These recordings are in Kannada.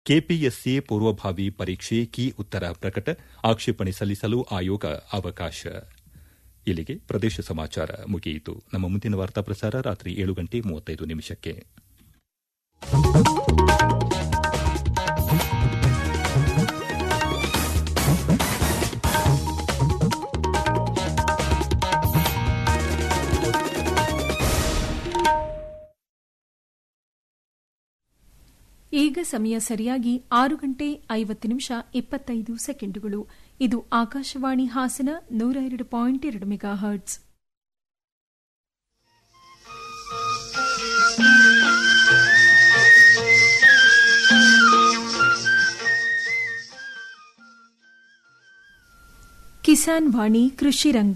ಕೆಪಿಎಸ್ಸಿ ಪೂರ್ವಭಾವಿ ಪರೀಕ್ಷೆ ಕೀ ಉತ್ತರ ಪ್ರಕಟ ಆಕ್ಷೇಪಣೆ ಸಲ್ಲಿಸಲು ಆಯೋಗ ಅವಕಾಶ ಇಲ್ಲಿಗೆ ಪ್ರದೇಶ ಸಮಾಚಾರ ಮುಗಿಯಿತು ನಮ್ಮ ಮುಂದಿನ ವಾರ್ತಾ ಪ್ರಸಾರ ರಾತ್ರಿ ಏಳು ಗಂಟೆ ಮೂವತ್ತೈದು ನಿಮಿಷಕ್ಕೆ ಈಗ ಸಮಯ ಸರಿಯಾಗಿ ಆರು ಗಂಟೆ ಐವತ್ತು ನಿಮಿಷ ಇಪ್ಪತ್ತೈದು ಸೆಕೆಂಡುಗಳು ಇದು ಆಕಾಶವಾಣಿ ಹಾಸನ ನೂರ ಎರಡು ಪಾಯಿಂಟ್ ಎರಡು ಮೆಗಾ ಹರ್ಟ್ಸ್ ಕಿಸಾನ್ ವಾಣಿ ಕೃಷಿ ರಂಗ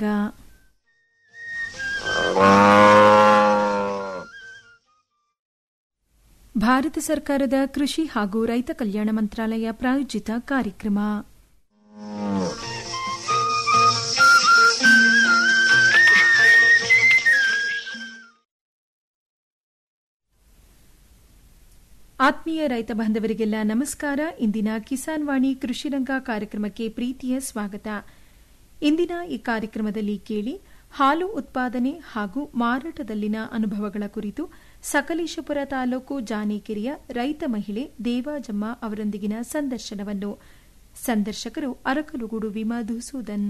ಭಾರತ ಸರ್ಕಾರದ ಕೃಷಿ ಹಾಗೂ ರೈತ ಕಲ್ಯಾಣ ಮಂತ್ರಾಲಯ ಪ್ರಾಯೋಜಿತ ಕಾರ್ಯಕ್ರಮ ಆತ್ಮೀಯ ರೈತ ಬಾಂಧವರಿಗೆಲ್ಲ ನಮಸ್ಕಾರ ಇಂದಿನ ಕಿಸಾನ್ ವಾಣಿ ಕೃಷಿರಂಗ ಕಾರ್ಯಕ್ರಮಕ್ಕೆ ಪ್ರೀತಿಯ ಸ್ವಾಗತ ಇಂದಿನ ಈ ಕಾರ್ಯಕ್ರಮದಲ್ಲಿ ಕೇಳಿ ಹಾಲು ಉತ್ಪಾದನೆ ಹಾಗೂ ಮಾರಾಟದಲ್ಲಿನ ಅನುಭವಗಳ ಕುರಿತು ಸಕಲೇಶಪುರ ತಾಲೂಕು ಜಾನೇಕೆರೆಯ ರೈತ ಮಹಿಳೆ ದೇವಾಜಮ್ಮ ಅವರೊಂದಿಗಿನ ಸಂದರ್ಶನವನ್ನು ಸಂದರ್ಶಕರು ಅರಕಲುಗೂಡು ವಿಮಾಧುಸೂದನ್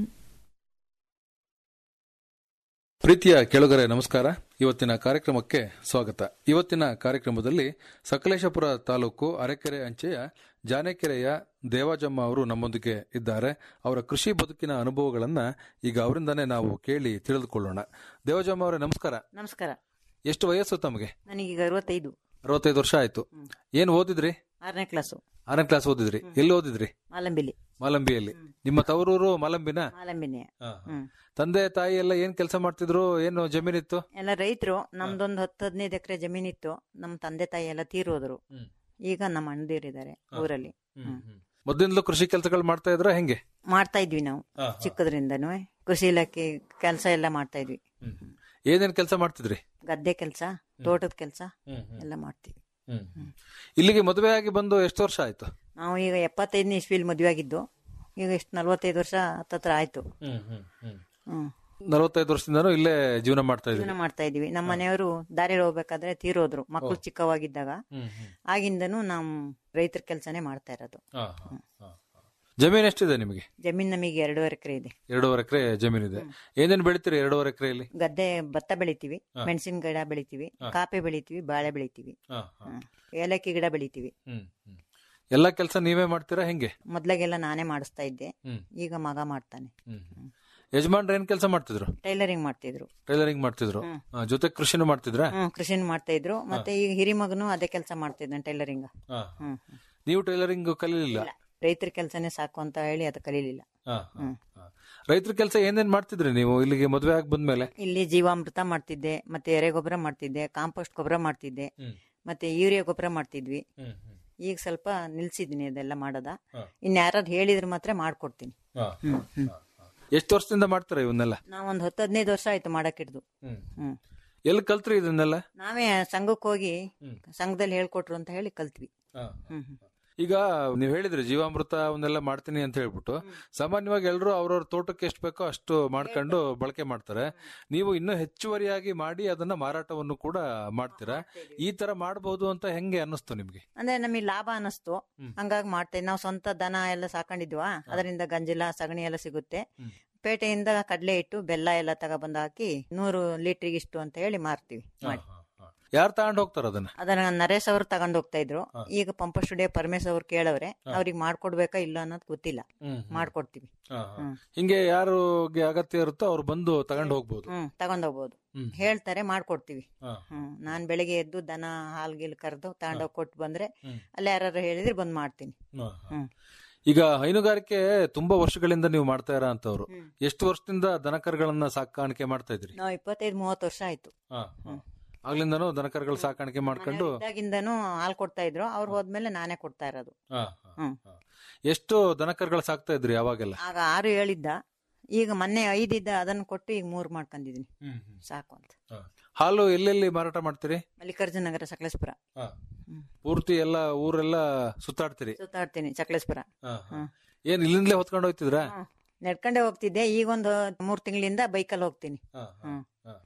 ಪ್ರೀತಿಯ ಕೆಳಗರೆ ನಮಸ್ಕಾರ ಇವತ್ತಿನ ಕಾರ್ಯಕ್ರಮಕ್ಕೆ ಸ್ವಾಗತ ಇವತ್ತಿನ ಕಾರ್ಯಕ್ರಮದಲ್ಲಿ ಸಕಲೇಶಪುರ ತಾಲೂಕು ಅರೆಕೆರೆ ಅಂಚೆಯ ಜಾನೆಕೆರೆಯ ದೇವಾಜಮ್ಮ ಅವರು ನಮ್ಮೊಂದಿಗೆ ಇದ್ದಾರೆ ಅವರ ಕೃಷಿ ಬದುಕಿನ ಅನುಭವಗಳನ್ನ ಈಗ ಅವರಿಂದಾನೇ ನಾವು ಕೇಳಿ ತಿಳಿದುಕೊಳ್ಳೋಣ ದೇವಾಜಮ್ಮ ಅವರೇ ನಮಸ್ಕಾರ ನಮಸ್ಕಾರ ಎಷ್ಟು ವಯಸ್ಸು ತಮಗೆ ನನಗೀಗ ಅರವತ್ತೈದು ಅರವತ್ತೈದು ವರ್ಷ ಆಯ್ತು ಏನ್ ಓದಿದ್ರಿ ಆರನೇ ಕ್ಲಾಸು ಆರನೇ ಕ್ಲಾಸ್ ಓದಿದ್ರಿ ಎಲ್ಲಿ ಓದಿದ್ರಿ ಮಾಲಂಬಿಲಿ ಮಾಲಂಬಿಯಲ್ಲಿ ನಿಮ್ಮ ತವರೂರು ಮಾಲಂಬಿನ ಮಾಲಂಬಿನೇ ಹ್ಮ್ ತಂದೆ ತಾಯಿ ಎಲ್ಲ ಏನ್ ಕೆಲಸ ಮಾಡ್ತಿದ್ರು ಏನು ಜಮೀನಿತ್ತು ಎಲ್ಲ ರೈತರು ನಮ್ದೊಂದು ಹತ್ತು ಹದಿನೈದು ಎಕರೆ ಜಮೀನಿತ್ತು ನಮ್ಮ ತಂದೆ ತಾಯಿ ಎಲ್ಲ ತೀರೋದ್ರು ಈಗ ನಮ್ಮ ಅಣ್ಣದಿರಿದ್ದಾರೆ ಊರಲ್ಲಿ ಹ್ಮ್. ಮೊದಲಿಂದಲೂ ಕೃಷಿ ಕೆಲಸಗಳು ಮಾಡ್ತಾ ಇದ್ರ ಹೆಂಗೆ ಮಾಡ್ತಾ ಇದ್ವಿ ನಾವು ಚಿಕ್ಕದ್ರಿಂದನೂ ಕೃಷಿ ಇಲಾಖೆ ಕೆಲಸ ಎಲ್ಲ ಮಾಡ್ತಾ ಇದ್ವಿ ಏನೇನ್ ಕೆಲಸ ಮಾಡ್ತಿದ್ರಿ ಗದ್ದೆ ಕೆಲಸ ತೋಟದ ಕೆಲಸ ಎಲ್ಲ ಮಾಡ್ತೀವಿ ಇಲ್ಲಿಗೆ ಮದುವೆ ಆಗಿ ಬಂದು ಎಷ್ಟು ವರ್ಷ ಆಯ್ತು ನಾವು ಈಗ ಎಪ್ಪತ್ತೈದನೇ ಇಸ್ವಿಲಿ ಮದುವೆ ಆಗಿದ್ದು ಈಗ ಎಷ್ಟು ನಲ್ವತ್ತೈದು ವರ್ಷ ಹತ್ತತ್ರ ಆಯ್ತು ಹ್ಮ್ ನಲವತ್ತೈದು ವರ್ಷದಿಂದನೂ ಇಲ್ಲೇ ಜೀವನ ಮಾಡ್ತಾ ಇದ್ರಿ ಜೀವನ ಮಾಡ್ತಾ ಇದೀವಿ ನಮ್ಮ ಮನೆಯವರು ದಾರಿಯಲ್ಲಿ ಹೋಗ್ಬೇಕಾದ್ರೆ ತೀರೋದ್ರು ಮಕ್ಕಳು ಚಿಕ್ಕವಾಗಿದ್ದಾಗ ಆಗಿಂದನೂ ನಮ್ ರೈತರ ಕೆಲಸನೇ ಮಾಡ್ತಾ ಇರೋದು ಜಮೀನ್ ಎಷ್ಟಿದೆ ನಿಮಗೆ ಜಮೀನ್ ನಮಗೆ ಎರಡೂವರೆ ಎಕರೆ ಇದೆ ಎರಡೂವರೆ ಎಕರೆ ಜಮೀನಿದೆ ಏನೇನ್ ಬೆಳಿತೀರಿ ಎರಡೂವರೆ ಎಕರೆಯಲ್ಲಿ ಗದ್ದೆ ಭತ್ತ ಬೆಳಿತೀವಿ ಮೆಣಸಿನ ಗಿಡ ಬೆಳಿತೀವಿ ಕಾಫಿ ಬೆಳಿತೀವಿ ಬಾಳೆ ಬೆಳಿತೀವಿ ಹ್ಮ್. ಏಲಕ್ಕಿ ಗಿಡ ಬೆಳಿತೀವಿ ಎಲ್ಲಾ ಕೆಲಸ ನೀವೇ ಮಾಡ್ತೀರಾ ಹೆಂಗೆ ಮೊದ್ಲಾಗೆಲ್ಲ ನಾನೇ ಮಾಡಿಸ್ತಾ ಇದ್ದೆ ಹ್ಮ್. ಈಗ ಮಗ ಮಾಡ್ತಾನೆ ಯಜಮಾನ್ರ ಏನ್ ಕೆಲಸ ಮಾಡ್ತಿದ್ರು ಟೈಲರಿಂಗ್ ಮಾಡ್ತಿದ್ರು ಟೈಲರಿಂಗ್ ಮಾಡ್ತಿದ್ರು ಆ, ಜೊತೆ ಕೃಷಿನೂ ಮಾಡ್ತಿದ್ರಾ ಹ್ಮ್ ಕೃಷಿನ ಮಾಡ್ತಾ ಇದ್ರು ಮತ್ತೆ ಈಗ ಹಿರಿ ಮಗನು ಅದೇ ಕೆಲಸ ಮಾಡ್ತಿದ್ದಾನೆ ಟೈಲರಿಂಗ್ ಆ. ಹ್ಮ್ ನೀವು ಟೈಲರಿಂಗ್ ಕಲೀಲಿಲ್ಲ ರೈತರ ಕೆಲಸನೇ ಸಾಕು ಅಂತ ಹೇಳಿ ಅದು ಕಲೀಲಿಲ್ಲ ರೈತರ ಕೆಲಸ ಏನೇನ್ ಮಾಡ್ತಿದ್ರಿ ನೀವು ಇಲ್ಲಿಗೆ ಮದುವೆ ಆಗಿ ಬಂದ್ಮೇಲೆ ಇಲ್ಲಿ ಜೀವಾಮೃತ ಮಾಡ್ತಿದ್ದೆ ಮತ್ತೆ ಎರೆಗೊಬ್ಬರ ಮಾಡ್ತಿದ್ದೆ ಕಾಂಪೋಸ್ಟ್ ಗೊಬ್ಬರ ಮಾಡ್ತಿದ್ದೆ ಮತ್ತೆ ಯೂರಿಯಾ ಗೊಬ್ಬರ ಮಾಡ್ತಿದ್ವಿ ಈಗ ಸ್ವಲ್ಪ ನಿಲ್ಸಿದ್ದೀನಿ ಅದೆಲ್ಲ ಮಾಡೋದ ಇನ್ ಯಾರಾದ್ರು ಹೇಳಿದ್ರೆ ಮಾತ್ರ ಮಾಡ್ಕೊಡ್ತೀನಿ ಹ್ಮ್, ಹ್ಮ್. ಎಷ್ಟು ವರ್ಷದಿಂದ ಮಾಡ್ತೀರಾ ಇವನ್ನೆಲ್ಲ ನಾವ್ ಒಂದ್ ಹತ್ತು ಹದಿನೈದು ವರ್ಷ ಆಯ್ತು ಮಾಡಕ್ಕಿಡ್ದು ಹ್ಮ್ ಎಲ್ಲಿ ಕಲ್ತ್ರಿ ಇದನ್ನೆಲ್ಲ ನಾವೇ ಸಂಘಕ್ಕೆ ಹೋಗಿ ಸಂಘದಲ್ಲಿ ಹೇಳ್ಕೊಟ್ರು ಅಂತ ಹೇಳಿ ಕಲ್ತ್ವಿ ಹ್ಮ್ ಹ್ಮ್. ಈಗ ನೀವ್ ಹೇಳಿದ್ರಿ ಜೀವಾಮೃತ ಅವನ್ನೆಲ್ಲ ಮಾಡ್ತೀನಿ ಅಂತ ಹೇಳ್ಬಿಟ್ಟು ಸಾಮಾನ್ಯವಾಗಿ ಎಲ್ಲರೂ ಅವ್ರವ್ರ ತೋಟಕ್ಕೆ ಎಷ್ಟು ಬೇಕೋ ಅಷ್ಟು ಮಾಡ್ಕೊಂಡು ಬಳಕೆ ಮಾಡ್ತಾರೆ ನೀವು ಇನ್ನೂ ಹೆಚ್ಚುವರಿಯಾಗಿ ಮಾಡಿ ಅದನ್ನ ಮಾರಾಟವನ್ನು ಕೂಡ ಮಾಡ್ತೀರಾ ಈ ತರ ಮಾಡಬಹುದು ಅಂತ ಹೆಂಗೆ ಅನ್ನಿಸ್ತು ನಿಮ್ಗೆ ಅಂದ್ರೆ ನಮಗೆ ಲಾಭ ಅನ್ನಿಸ್ತು ಹಂಗಾಗಿ ಮಾಡ್ತೇವೆ ನಾವು ಸ್ವಂತ ದನ ಎಲ್ಲ ಸಾಕೊಂಡಿದ್ವಾ ಅದರಿಂದ ಗಂಜಿಲ ಸಗಣಿ ಎಲ್ಲ ಸಿಗುತ್ತೆ ಪೇಟೆಯಿಂದ ಕಡಲೆ ಹಿಟ್ಟು ಬೆಲ್ಲ ಎಲ್ಲ ತಗೊಬಂದು ಹಾಕಿ ನೂರು ಲೀಟ್ರಿಗೆ ಇಷ್ಟು ಅಂತ ಹೇಳಿ ಮಾರ್ತೀವಿ ಮಾಡಿ ಯಾರು ತಗೊಂಡ್ ಹೋಗ್ತಾರ ಅದನ್ನ ಅದನ್ನ ನರೇಶ್ ಅವರು ತಗೊಂಡ್ ಹೋಗ್ತಾ ಇದ್ರು ಈಗ ಪಂಪ ಸ್ಟುಡಿಯೋ ಪರಮೇಶ್ ಅವ್ರು ಕೇಳವ್ರೆ ಅವ್ರಿಗೆ ಮಾಡ್ಕೊಡ್ಬೇಕಾ ಇಲ್ಲ ಅನ್ನೋದು ಗೊತ್ತಿಲ್ಲ ಮಾಡ್ಕೊಡ್ತೀವಿ ಹ್ಮ್. ಹಿಂಗೆ ಯಾರಿಗೆ ಅಗತ್ಯ ಇರುತ್ತೋ ಅವ್ರು ಬಂದು ತಗೊಂಡ್ ಹೋಗ್ಬೋದು ಹ್ಮ್ ತಗೊಂಡ್ ಹೋಗ್ಬೋದು ಹೇಳ್ತಾರೆ ಮಾಡ್ಕೊಡ್ತೀವಿ ಹ್ಮ್ ನಾನ್ ಬೆಳಿಗ್ಗೆ ಎದ್ದು ದನ ಹಾಲ್ ಗಿಲ್ ಕರೆದು ತಗೊಂಡೋಗಿ ಕೊಟ್ಟು ಬಂದ್ರೆ ಅಲ್ಲಿ ಯಾರು ಹೇಳಿದ್ರೆ ಬಂದ್ ಮಾಡ್ತೀನಿ ಹ್ಮ್ ಈಗ ಹೈನುಗಾರಿಕೆ ತುಂಬಾ ವರ್ಷಗಳಿಂದ ನೀವು ಮಾಡ್ತಾ ಇರೋ ಅಂತವ್ರು ಎಷ್ಟು ವರ್ಷದಿಂದ ದನಕರುಗಳನ್ನ ಸಾಕಾಣಿಕೆ ಮಾಡ್ತಾ ಇದ್ರಿ ನಾವ್ ಇಪ್ಪತ್ತೈದು ಮೂವತ್ತು ವರ್ಷ ಆಯ್ತು ಆಗ್ಲಿಂದನೂ ದನಕರುಗಳ ಸಾಕಾಣಿಕೆ ಮಾಡ್ಕೊಂಡು ಇದ್ದಾಗಿಂದನೂ ಹಾಲ್ ಕೊಡ್ತಾ ಇದ್ರು ಅವ್ರು ಹೋದ್ಮೇಲೆ ನಾನೇ ಕೊಡ್ತಾ ಇರೋದು ಹಾ, ಹಾ, ಹ್ಮ್ ಹಾ. ಎಷ್ಟು ದನಕರುಗಳು ಸಾಕ್ತಾ ಇದ್ರಿ ಯಾವಾಗೆಲ್ಲ ಆಗ ಆರು ಹೇಳಿದ್ದ ಈಗ ಮೊನ್ನೆ ಐದಿದ್ದ ಅದನ್ನ ಕೊಟ್ಟು ಈಗ ಮೂರ್ ಮಾಡ್ಕೊಂಡಿದೀನಿ ಸಾಕು ಅಂತ ಹಾಲು ಎಲ್ಲೆಲ್ಲಿ ಮಾರಾಟ ಮಾಡ್ತೀರಿ ಮಲ್ಲಿಕಾರ್ಜುನ ನಗರ ಸಕಲೇಶ್ಪುರ ಹ್ಮ್. ಪೂರ್ತಿ ಎಲ್ಲ ಊರೆಲ್ಲ ಸುತ್ತಾಡ್ತೀರಿ ಸುತ್ತಾಡ್ತೀನಿ ಸಕಲೇಶ್ಪುರ ಹ್ಮ್. ಏನ್ ಇಲ್ಲಿಂದಲೇ ಹೊತ್ಕೊಂಡು ಹೋಗ್ತಿದ್ರಾ ಹ್ಮ್. ನಡ್ಕೊಂಡೆ ಹೋಗ್ತಿದ್ದೆ ಈಗ ಒಂದು ಮೂರ್ ತಿಂಗಳಿಂದ ಬೈಕಲ್ಲಿ ಹೋಗ್ತೀನಿ ಹ್ಮ್.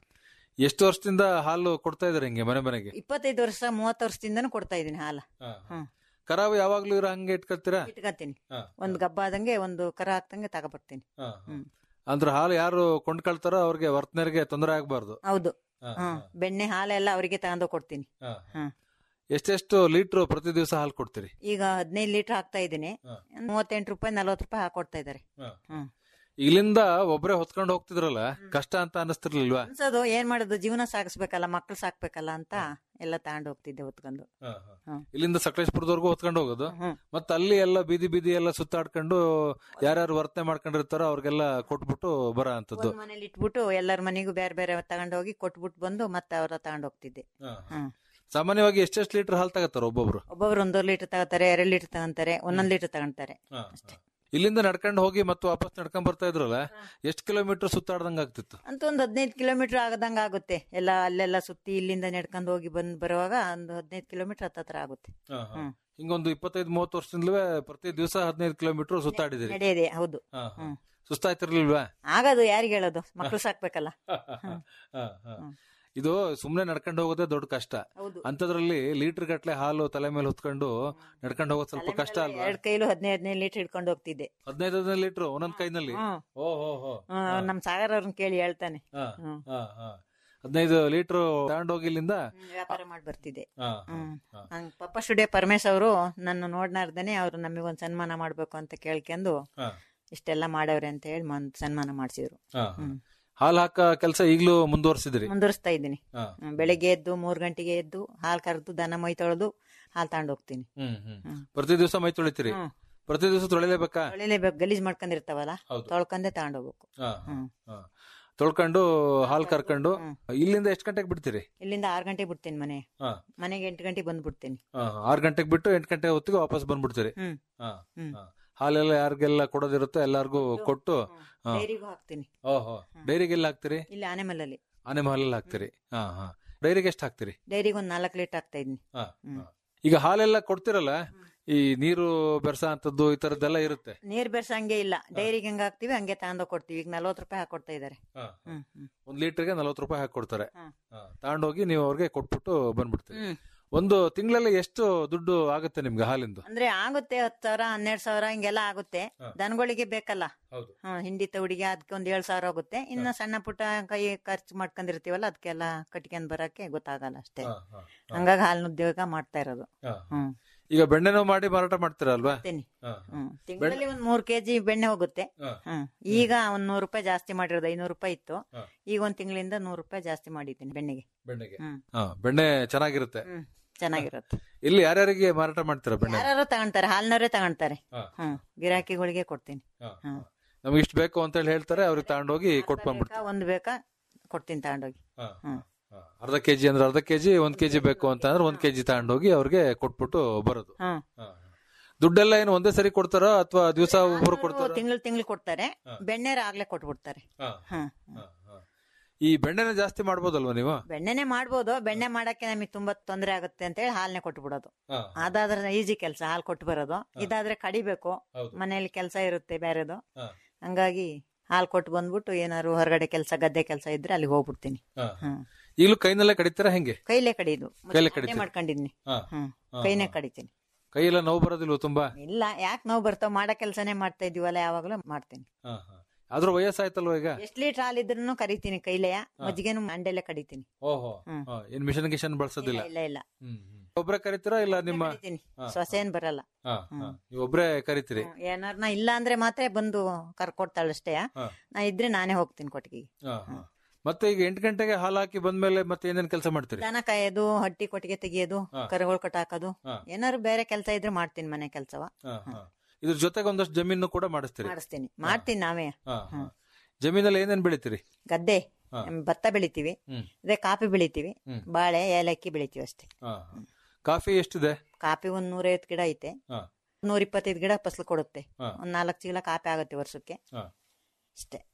ಎಷ್ಟು ವರ್ಷದಿಂದ ಹಾಲು ಕೊಡ್ತಾ ಇದಾರೆ ಹಿಂಗೆ ಮನೆ ಮನೆಗೆ ಇಪ್ಪತ್ತೈದು ವರ್ಷ ಮೂವತ್ತು ವರ್ಷದಿಂದನೂ ಕೊಡ್ತಾ ಇದೀನಿ ಹಾಲ ಹ್ಮ್ ಕರಾವು ಯಾವಾಗ್ಲೂ ಇರೋ ಹಂಗೆ ಇಟ್ಕೊಳ್ತೀರಾ ಇಟ್ಕೊತೀನಿ ಹಾ. ಒಂದ್ ಗಬ್ಬ ಆದಂಗೆ ಒಂದು ಕರ ಹಾಕ್ದಂಗೆ ತಗೊಬರ್ತೀನಿ ಹ್ಮ್. ಅಂದ್ರೆ ಹಾಲು ಯಾರು ಕೊಂಡ್ಕೊಳ್ತಾರೋ ಅವ್ರಿಗೆ ವರ್ತನೆರಿಗೆ ತೊಂದರೆ ಆಗ್ಬಾರ್ದು ಹೌದು ಹ್ಮ್ ಬೆಣ್ಣೆ ಹಾಲೆಲ್ಲ ಅವರಿಗೆ ತಗೊಂಡು ಕೊಡ್ತೀನಿ ಹ್ಮ್. ಎಷ್ಟೆಷ್ಟು ಲೀಟರ್ ಪ್ರತಿ ದಿವಸ ಹಾಲು ಕೊಡ್ತೀರಿ ಈಗ ಹದಿನೈದು ಲೀಟರ್ ಹಾಕ್ತಾ ಇದ್ದೀನಿ ಹಾ. ಮೂವತ್ತೆಂಟು ರೂಪಾಯಿ ನಲ್ವತ್ತು ರೂಪಾಯಿ ಹಾಕೊಡ್ತಾ ಇದಾರೆ ಹ್ಮ್ ಇಲ್ಲಿಂದ ಒಬ್ರೇ ಹೊತ್ಕೊಂಡು ಹೋಗ್ತಿದ್ರಲ್ಲ ಕಷ್ಟ ಅಂತ ಅನಿಸ್ತಿರ್ಲಿಲ್ವಾ ಅನ್ಸೋದು ಏನ್ ಮಾಡೋದು ಜೀವನ ಸಾಗಿಸ್ಬೇಕಲ್ಲ ಮಕ್ಳು ಸಾಕ್ಬೇಕಲ್ಲ ಅಂತ ಎಲ್ಲ ತಗೊಂಡು ಹೋಗ್ತಿದ್ದೆ ಹೊತ್ಕೊಂಡು ಹ್ಮ್. ಇಲ್ಲಿಂದ ಸಕಲೇಶ್ಪುರದವರೆಗೂ ಹೊತ್ಕೊಂಡು ಹೋಗೋದು ಹ್ಮ್. ಮತ್ತೆ ಅಲ್ಲಿ ಎಲ್ಲ ಬೀದಿ ಬೀದಿ ಎಲ್ಲ ಸುತ್ತಾಡ್ಕೊಂಡು ಯಾರ್ಯಾರು ವರ್ತನೆ ಮಾಡ್ಕೊಂಡಿರ್ತಾರೋ ಅವ್ರಿಗೆಲ್ಲ ಕೊಟ್ಬಿಟ್ಟು ಬರೋ ಅಂತದ್ದು ಒಂದ್ ಮನೇಲಿ ಇಟ್ಬಿಟ್ಟು ಎಲ್ಲರ ಮನೆಗೂ ಬೇರೆ ಬೇರೆ ತಗೊಂಡು ಹೋಗಿ ಕೊಟ್ಬಿಟ್ಟು ಬಂದು ಮತ್ತೆ ಅವರ ತಗೊಂಡು ಹೋಗ್ತಿದ್ದೆ ಹ್ಮ್ ಸಾಮಾನ್ಯವಾಗಿ ಎಷ್ಟೆಷ್ಟು ಲೀಟರ್ ಹಾಲು ತಗತ್ತಾರ ಒಬ್ಬೊಬ್ರು ಒಬ್ಬೊಬ್ರು ಒಂದೂವರೆ ಲೀಟರ್ ತಗೋತಾರೆ ಎರಡ್ ಲೀಟರ್ ತಗೊಂತಾರೆ ಒಂದೊಂದ್ ಲೀಟರ್ ತಗೊಂತಾರೆ ಇಲ್ಲಿಂದ ನಡ್ಕೊಂಡು ಹೋಗಿ ಮತ್ತೆ ವಾಪಸ್ ನಡ್ಕೊಂಡ್ ಬರ್ತಾ ಇದ್ರಲ್ಲ ಎಷ್ಟು ಕಿಲೋಮೀಟರ್ ಸುತ್ತಾಡ್ದಂಗ ಆಗ್ತಿತ್ತು ಅಂತ ಒಂದ್ ಹದಿನೈದು ಕಿಲೋಮೀಟರ್ ಆಗದಂಗ ಆಗುತ್ತೆ ಎಲ್ಲ ಅಲ್ಲೆಲ್ಲ ಸುತ್ತಿ ಇಲ್ಲಿಂದ ನಡ್ಕೊಂಡು ಹೋಗಿ ಬಂದ್ ಬರುವಾಗ ಒಂದು ಹದಿನೈದು ಕಿಲೋಮೀಟರ್ ಹತ್ತತ್ರ ಆಗುತ್ತೆ ಹ್ಮ್. ಹಿಂಗೊಂದು ಇಪ್ಪತ್ತೈದು ಮೂವತ್ತು ವರ್ಷದಿಂದಲೂ ಪ್ರತಿ ದಿವಸ ಹದಿನೈದು ಕಿಲೋಮೀಟರ್ ಸುತ್ತಾಡಿದಿರಿ ನಡೆಯದೆ ಹೌದು ಹಾ, ಹಾ. ಹ್ಮ್. ಸುಸ್ತಾಯ್ತಿರ್ಲಿಲ್ವಾ ಆಗದು ಯಾರಿಗೆ ಹೇಳೋದು ಮಕ್ಳು ಸಾಕ್ಬೇಕಲ್ಲ ಹಾ, ಹಾ. ಇದು ಸುಮ್ನೆ ನಡ್ಕೊಂಡು ಹೋಗೋದೇ ದೊಡ್ಡ ಕಷ್ಟ ಹೌದು ಅಂತದ್ರಲ್ಲಿ ಲೀಟರ್ ಗಟ್ಲೆ ಹಾಲು ತಲೆ ಮೇಲೆ ಹೊತ್ಕೊಂಡು ನಡ್ಕೊಂಡು ಹೋಗೋದು ಸ್ವಲ್ಪ ಕಷ್ಟ ಅಲ್ವಾ ಎರಡ್ ಕೈಲು ಹದಿನೈದು ಹದಿನೈದು ಲೀಟರ್ ಹಿಡ್ಕೊಂಡು ಹೋಗ್ತಿದ್ದೆ ಹದಿನೈದು ಹದಿನೈದು ಲೀಟರ್ ಒಂದೊಂದ್ ಕೈನಲ್ಲಿ ಹ್ಮ್ ಓ ಹೋ ಹೋ ಹ್ಮ್, ನಮ್ ಸಾಗರ್ ಅವ್ರನ್ನ ಕೇಳಿ ಹೇಳ್ತಾನೆ ಹಾ, ಹ್ಮ್. ಹಾ, ಹಾ. ಹದಿನೈದು ಲೀಟರ್ ತಗೊಂಡೋಗಿ ಇಲ್ಲಿಂದ ಹ್ಮ್, ವ್ಯಾಪಾರ ಮಾಡಿ ಬರ್ತಿದ್ದೆ ಹಾ, ಹ್ಮ್ ಹಾ. ಹಂಗ್ ಪಪ್ಪ ಸ್ಟುಡಿಯೋ ಪರಮೇಶ್ ಅವರು ನನ್ನ ನೋಡ್ನಾರ್ದೇನೆ ಅವ್ರು ನಮಗೊಂದ್ ಸನ್ಮಾನ ಮಾಡ್ಬೇಕು ಅಂತ ಕೇಳ್ಕೊಂಡು ಹಾ, ಇಷ್ಟೆಲ್ಲ ಮಾಡವ್ರೆ ಅಂತ ಹೇಳಿ ಮನ್- ಸನ್ಮಾನ ಮಾಡ್ಸಿದ್ರು ಹಾ. ಹ್ಮ್. ಹಾಲು ಹಾಕ ಕೆಲಸ ಈಗ್ಲೂ ಮುಂದುವರ್ಸಿದ್ರಿ ಮುಂದುವರಿಸ್ತಾ ಇದ್ದೀನಿ ಹಾ. ಹ್ಮ್, ಬೆಳಿಗ್ಗೆ ಎದ್ದು ಮೂರ್ ಗಂಟೆಗೆ ಎದ್ದು ಹಾಲ್ ಕರೆದು ದನ ಮೈ ತೊಳೆದು ಹಾಲ್ ತಗೊಂಡ್ ಹೋಗ್ತೀನಿ ಹ್ಮ್ ಹ್ಮ್ ಹ್ಮ್. ಪ್ರತಿ ದಿವಸ ಮೈ ತೊಳಿತೀರಿ ಹ್ಮ್. ಪ್ರತಿ ದಿವಸ ತೊಳಿಲೇಬೇಕಾ ತೊಳಿಲೇಬೇಕು ಗಲೀಜ್ ಮಾಡ್ಕೊಂಡಿರ್ತಾವಲ್ಲ ಹೌದು. ತೊಳ್ಕೊಂಡೆ ತಗೊಂಡ್ ಹೋಗ್ಬೇಕು ಹಾ, ಹ್ಮ್ ಹಾ. ತೊಳ್ಕೊಂಡು ಹಾಲ್ ಕರ್ಕೊಂಡು ಹ್ಮ್. ಇಲ್ಲಿಂದ ಎಷ್ಟು ಗಂಟೆಗೆ ಬಿಡ್ತೀರಿ ಇಲ್ಲಿಂದ ಆರ್ ಗಂಟೆಗೆ ಬಿಡ್ತೀನಿ ಮನೆ ಹಾ. ಮನೆಗೆ ಎಂಟು ಗಂಟೆಗೆ ಬಂದ್ಬಿಡ್ತೀನಿ ಹಾ, ಆರ್ ಗಂಟೆಗೆ ಬಿಟ್ಟು ಎಂಟು ಗಂಟೆ ಹೊತ್ತಿಗೆ ವಾಪಸ್ ಬಂದ್ಬಿಡ್ತೀರಿ ಹ್ಮ್ ಹಾ, ಹ್ಮ್. ಹಾ. ಹಾಲೆಲ್ಲ ಯಾರಿಗೆಲ್ಲ ಕೊಡೋದಿರುತ್ತೋ ಎಲ್ಲಾರ್ಗೂ ಕೊಟ್ಟು ಹಾ. ಡೈರಿಗೂ ಹಾಕ್ತೀನಿ ಓಹೋ ಡೈರಿಗೆ ಎಲ್ಲ ಹಾಕ್ತಿರಿ ಇಲ್ಲಿ ಆನೆಮಲ್ಲಲ್ಲಿ ಆನೆ ಹಾಲಲ್ಲಿ ಹಾಕ್ತಿರಿ ಹಾ ಹಾ ಡೈರಿಗೆ ಎಷ್ಟು ಹಾಕ್ತಿರಿ ಡೈರಿಗೆ ಒಂದ್ ನಾಲ್ಕು ಲೀಟರ್ ಹಾಕ್ತಾ ಇದೀನಿ ಹಾ, ಹ್ಮ್. ಹಾ. ಈಗ ಹಾಲೆಲ್ಲ ಕೊಡ್ತಿರಲ್ಲ ಈ ನೀರು ಬೆರ್ಸ ಅಂತದ್ದು ಈ ತರದ್ದೆಲ್ಲ ಇರುತ್ತೆ ನೀರ್ ಬೆರ್ಸಂಗೆ ಇಲ್ಲ ಡೈರಿಗೆ ಹೆಂಗ್ ಹಾಕ್ತಿವಿ ಹಂಗೆ ತಗೊಂಡ್ ಕೊಡ್ತೀವಿ ಈಗ ನಲ್ವತ್ತು ರೂಪಾಯಿ ಹಾಕೊಡ್ತಾ ಇದಾರೆ ಹ್ಮ್ ಹ್ಮ್ ಒಂದ್ ಲೀಟರ್ಗೆ ನಲ್ವತ್ತು ರೂಪಾಯಿ ಹಾಕೊಡ್ತಾರೆ ಹ್ಮ್. ತಗೊಂಡೋಗಿ ನೀವು ಅವ್ರಿಗೆ ಕೊಟ್ಬಿಟ್ಟು ಬಂದ್ಬಿಡ್ತೀರಿ ಹ್ಮ್ ಒಂದು ತಿಂಗಳಲ್ಲಿ ಎಷ್ಟು ದುಡ್ಡು ಆಗುತ್ತೆ ನಿಮ್ಗೆ ಹಾಲಿಂದು ಅಂದ್ರೆ ಆಗುತ್ತೆ ಹತ್ತು ಸಾವಿರ ಹನ್ನೆರಡು ಸಾವಿರ ಹಿಂಗೆಲ್ಲ ಆಗುತ್ತೆ ಹಾ. ದನಗಳಿಗೆ ಬೇಕಲ್ಲ ಹೌದು ಹ್ಮ್ ಹಿಂಡಿ ತೌಡಿಗೆ ಅದಕ್ಕೆ ಒಂದ್ ಏಳ್ ಸಾವಿರ ಆಗುತ್ತೆ ಇನ್ನ ಸಣ್ಣ ಪುಟ್ಟ ಕೈ ಖರ್ಚು ಮಾಡ್ಕೊಂಡಿರ್ತೀವಲ್ಲ ಅದಕ್ಕೆಲ್ಲ ಕಟ್ಕೊಂಡ್ ಬರಕ್ಕೆ ಗೊತ್ತಾಗಲ್ಲ ಅಷ್ಟೇ ಹಂಗಾಗಿ ಹಾಲಿನ ಉದ್ಯೋಗ ಮಾಡ್ತಾ ಇರೋದು ಹ್ಮ್ ಈಗ ಬೆಣ್ಣೆನೂ ಮಾಡಿ ಮಾರಾಟ ಮಾಡ್ತೀರಾ ಅಲ್ವಾ ಮಾಡ್ತೀನಿ ಹ್ಮ್ ತಿಂಗಳಲ್ಲಿ ಒಂದ್ ಮೂರ್ ಕೆಜಿ ಬೆಣ್ಣೆ ಹೋಗುತ್ತೆ ಹ್ಮ್ ಈಗ ಒಂದ್ ನೂರು ರೂಪಾಯಿ ಜಾಸ್ತಿ ಮಾಡಿರೋದು ಐನೂರು ರೂಪಾಯಿ ಇತ್ತು ಹಾ. ಈಗ ಒಂದ್ ತಿಂಗಳಿಂದ ನೂರು ರೂಪಾಯಿ ಜಾಸ್ತಿ ಮಾಡಿದ್ದೀನಿ ಬೆಣ್ಣೆಗೆ ಬೆಣ್ಣೆಗೆ ಹ್ಮ್ ಹಾ, ಬೆಣ್ಣೆ ಚೆನ್ನಾಗಿರುತ್ತೆ ಹ್ಮ್ ಚೆನ್ನಾಗಿರುತ್ತೆ ಇಲ್ಲಿ ಯಾರ್ಯಾರಿಗೆ ಮಾರಾಟ ಮಾಡ್ತೀರಾ ಬೆಣ್ಣೆ ಯಾರು ತಗೊಂತಾರೆ ಹಾಲಿನವರೇ ತಗೊಂತಾರೆ ಹಾ. ಹ್ಮ್ ಗಿರಾಕಿಗಳಿಗೆ ಕೊಡ್ತೀನಿ ಹಾ, ಹ್ಮ್. ಹಾ. ನಮ್ಗೆ ಇಷ್ಟು ಬೇಕು ಅಂತ ಹೇಳಿ ಹೇಳ್ತಾರೆ ಅವ್ರಿಗೆ ತಗೊಂಡೋಗಿ ಕೊಟ್ಟು ಬಂದ್ಬಿಡ್ತಾರೆ ಬೇಕಾ, ಒಂದ್ ಬೇಕಾ ಕೊಡ್ತೀನಿ ತಗೊಂಡೋಗಿ ಹ್ಮ್ ಹಾ. ಅರ್ಧ ಕೆಜಿ ಅಂದ್ರೆ ಅರ್ಧ ಕೆಜಿ ಒಂದ್ ಕೆಜಿ ಬೇಕು ಅಂತ ಅಂದ್ರೆ ಒಂದ್ ಕೆಜಿ ತಗೊಂಡೋಗಿ ಅವ್ರಿಗೆ ಕೊಟ್ಬಿಟ್ಟು ಬರೋದು ಹ್ಮ್ ದುಡ್ಡೆಲ್ಲ ಏನು ಒಂದೇ ಸರಿ ಕೊಡ್ತಾರೋ ಅಥವಾ ದಿವಸ ಒಬ್ಬರು ಕೊಡ್ತಾರೋ ತಿಂಗಳು ತಿಂಗಳು ಕೊಡ್ತಾರೆ ಬೆಣ್ಣೆರ ಆಗ್ಲೇ ಕೊಟ್ಬಿಡ್ತಾರೆ ಹಾ, ಹ್ಮ್ ಹಾ, ಹಾ. ಈ ಬೆಣ್ಣೆನ ಜಾಸ್ತಿ ಮಾಡ್ಬೋದಲ್ವಾ ನೀವು ಬೆಣ್ಣೆನೆ ಮಾಡ್ಬೋದು ಬೆಣ್ಣೆ ಮಾಡಕ್ಕೆ ನಮಗೆ ತುಂಬಾ ತೊಂದರೆ ಆಗುತ್ತೆ ಅಂತ ಹೇಳಿ ಹಾಲ್ನೇ ಕೊಟ್ಬಿಡೋದು ಹಾ, ಅದಾದ್ರೆ ಈಜಿ ಕೆಲಸ ಹಾಲು ಕೊಟ್ಟು ಬರೋದು ಇದಾದ್ರೆ ಕಡಿಬೇಕು ಹೌದು. ಮನೇಲಿ ಕೆಲಸ ಇರುತ್ತೆ ಬೇರೆದು ಹಾ, ಹಂಗಾಗಿ ಹಾಲು ಕೊಟ್ಟು ಬಂದ್ಬಿಟ್ಟು ಏನಾದ್ರು ಹೊರಗಡೆ ಕೆಲಸ ಗದ್ದೆ ಕೆಲಸ ಇದ್ರೆ ಅಲ್ಲಿಗೆ ಹೋಗ್ಬಿಡ್ತೀನಿ ಹಾ. ಹ್ಮ್ ಈಗಲೂ ಕೈನಲ್ಲೇ ಕಡಿತೀರಾ ಹೆಂಗೆ ಕೈಲೇ ಕಡಿಯೋದು ಕೈಲೇ ಮೊದ್ಲು ಕಡಿತೀರಿ? ಮಾಡ್ಕೊಂಡಿದ್ನಿ ಹಾ. ಹ್ಮ್ ಹಾ, ಕೈನೇ ಹಾ. ಕಡಿತೀನಿ ಕೈಯೆಲ್ಲ ನೋವು ಬರೋದಿಲ್ವ ತುಂಬಾ ಇಲ್ಲ ಯಾಕೆ ನೋವು ಬರ್ತಾವ ಮಾಡೋ ಕೆಲಸನೇ ಮಾಡ್ತಾ ಇದೀವಲ್ಲ ಯಾವಾಗ್ಲೂ ಮಾಡ್ತೀನಿ ಹಾ, ಹಾ. ಆದ್ರೂ ವಯಸ್ಸಾಯ್ತಲ್ವ ಈಗ ಎಷ್ಟ್ ಲೀಟರ್ ಹಾಲ್ ಇದ್ರೂ ಕರಿತೀನಿ ಕೈಲೆಯ ಮಜ್ಜಿಗೆನು ಮಂಡೆಲೆ ಕಡಿತೀನಿ ಓಹೋ ಹ್ಮ್. ಹಾ, ಏನ್ ಮಿಷನ್ ಗಿಷನ್ ಬಳಸೋದಿಲ್ಲ ಇಲ್ಲ ಇಲ್ಲ ಹ್ಮ್, ಹ್ಮ್. ಒಬ್ರೇ ಕರಿತೀರಾ ಇಲ್ಲ ನಿಮ್ಮ ಕಡಿತೀನಿ ಹಾ, ಸೊಸೆ ಏನ್ ಬರಲ್ಲ ಹಾ, ಹಾ. ನೀವು ಒಬ್ರೇ ಕರಿತೀರಿ ಏನಾರ ಇಲ್ಲ ಅಂದ್ರೆ ಮಾತ್ರ ಬಂದು ಕರ್ಕೊಡ್ತಾಳಷ್ಟೇ ಹಾ. ನಾ ಇದ್ರೆ ನಾನೇ ಹೋಗ್ತೀನಿ ಕೊಟ್ಟಿಗೆ ಹಾ, ಹಾ. ಮತ್ತೆ ಈಗ ಎಂಟು ಗಂಟೆಗೆ ಹಾಲು ಹಾಕಿ ಬಂದ್ಮೇಲೆ ಮತ್ತೆ ಏನೇನ್ ಕೆಲಸ ಮಾಡ್ತೀರಿ ದನ ಕಾಯೋದು ಹಟ್ಟಿ ಕೊಟ್ಟಿಗೆ ತೆಗಿಯೋದು ಹಾ. ಕರುಗಳು ಕಟ್ಟಾಕೋದು ಹಾ. ಏನಾದ್ರು ಬೇರೆ ಕೆಲಸ ಇದ್ರೆ ಮಾಡ್ತೀನಿ ಮನೆ ಕೆಲಸವ ಹಾ, ಹಾ. ಇದ್ರ ಜೊತೆಗೆ ಒಂದಷ್ಟು ಜಮೀನು ಕೂಡ ಮಾಡಿಸ್ತೀರಿ ಮಾಡಿಸ್ತೀನಿ ಮಾಡ್ತೀನಿ ನಾವೇ ಹಾ, ಹಾ. ಜಮೀನಲ್ಲಿ ಏನೇನ್ ಬೆಳಿತೀರಿ ಗದ್ದೆ ಹಾ. ನಮ್ ಭತ್ತ ಬೆಳಿತೀವಿ ಹ್ಮ್. ಅದೇ ಕಾಫಿ ಬೆಳಿತೀವಿ ಹ್ಮ್. ಬಾಳೆ ಏಲಕ್ಕಿ ಬೆಳಿತೀವಿ ಅಷ್ಟೇ ಹಾ, ಹಾ. ಕಾಫಿ ಎಷ್ಟಿದೆ ಕಾಫಿ ಒಂದ್ ನೂರೈವತ್ತು ಗಿಡ ಐತೆ ಹಾ, ನೂರ ಇಪ್ಪತ್ತೈದು ಗಿಡ ಫಸಲು ಕೊಡುತ್ತೆ ಹಾ. ಒಂದ್ ನಾಲ್ಕು ಚೀಲ ಕಾಫಿ ಆಗುತ್ತೆ ವರ್ಷಕ್ಕೆ ಹಾ. ಅಷ್ಟೇ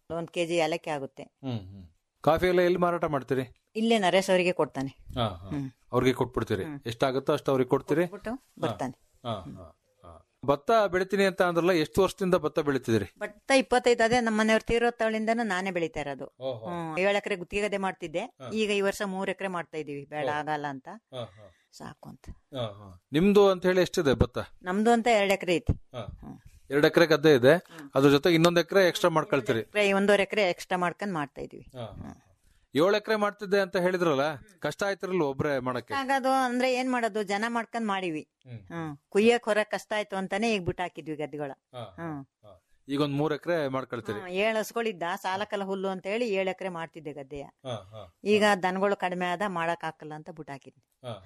ಒಂದ್ ಕೆಜಿ ಏಲಕ್ಕಿ ಆಗುತ್ತೆ ಹ್ಮ್ ಹ್ಮ್ ಕಾಫಿ ಎಲ್ಲ ಎಲ್ಲಿ ಮಾರಾಟ ಮಾಡ್ತೀರಿ ಇಲ್ಲೇ ನರೇಶ್ ಅವರಿಗೆ ಕೊಡ್ತಾನೆ ಹಾ, ಹಾ. ಅವ್ರಿಗೆ ಕೊಟ್ಬಿಡ್ತೀರಿ ಎಷ್ಟಾಗುತ್ತೋ ಅಷ್ಟು ಅವ್ರಿಗೆ ಕೊಡ್ತೀರಿ ಬಿಟ್ಟು ಬರ್ತಾನೆ ಹಾ, ಹಾ, ಹಾ. ಭತ್ತ ಬೆಳಿತೀನಿ ಅಂತ ಅಂದ್ರಲ್ಲ ಎಷ್ಟು ವರ್ಷದಿಂದ ಭತ್ತ ಬೆಳಿತಿದ್ರಿ ಭತ್ತ ಇಪ್ಪತ್ತೈದು ಅದೇ ನಮ್ಮ ಮನೆಯವ್ರ ತೀರೋತ್ತವಳಿಂದನೂ ನಾನೇ ಬೆಳಿತಾ ಇರೋದು ಹ್ಮ್ ಏಳು ಎಕರೆ ಗುತ್ತಿಗೆ ಗದ್ದೆ ಮಾಡ್ತಿದ್ದೆ ಈಗ ಈ ವರ್ಷ ಮೂರ್ ಎಕರೆ ಮಾಡ್ತಾ ಇದೀವಿ ಬೇಡ ಆಗಲ್ಲ ಅಂತ ಸಾಕು ಅಂತ ನಿಮ್ದು ಅಂತ ಹೇಳಿ ಎಷ್ಟಿದೆ ಭತ್ತ ನಮ್ದು ಅಂತ ಎರಡ್ ಎಕರೆ ಐತಿ ಹ್ಮ್. ಎರಡು ಎಕರೆ ಗದ್ದೆ ಇದೆ ಅದ್ರ ಜೊತೆ ಇನ್ನೊಂದ್ ಎಕರೆ ಎಕ್ಸ್ಟ್ರಾ ಮಾಡ್ಕೊಳ್ತೀರಿ ಎಕರೆ ಒಂದೂವರೆ ಎಕರೆ ಎಕ್ಸ್ಟ್ರಾ ಮಾಡ್ಕೊಂಡ್ ಮಾಡ್ತಾ ಇದೀವಿ ಏಳು ಎಕರೆ ಮಾಡ್ತಿದ್ದೆ ಅಂತ ಹೇಳಿದ್ರಲ್ಲ ಕಷ್ಟ ಆಯ್ತಿರಲ್ಲ ಒಬ್ರೆ ಮಾಡಕ್ಕೆ ಆಗೋದು ಅಂದ್ರೆ ಏನ್ ಮಾಡೋದು ಜನ ಮಾಡ್ಕೊಂಡ್ ಮಾಡಿವಿ ಹ್ಮ್ ಕುಯ್ಯಕ್ ಹೊರ ಕಷ್ಟ ಆಯ್ತು ಅಂತಾನೆ ಈಗ ಬಿಟ್ಟು ಹಾಕಿದ್ವಿ ಗದ್ದೆಗಳ ಹ್ಮ್ ಈಗ ಒಂದ್ ಮೂರ್ ಎಕರೆ ಮಾಡ್ಕೊಳ್ತೀರಿ ಹ್ಮ್, ಏಳ್ ಹಸ್ಗಳಿದ್ದ ಸಾಲಕ್ಕಲ್ಲ ಹುಲ್ಲು ಅಂತ ಹೇಳಿ ಏಳು ಎಕರೆ ಮಾಡ್ತಿದ್ದೆ ಗದ್ದೆಯ ಈಗ ದನಗಳು ಕಡಿಮೆ ಆದ ಮಾಡಕ್ ಹಾಕಲ್ಲ ಅಂತ ಬಿಟ್ಟು ಹಾಕಿದ್ವಿ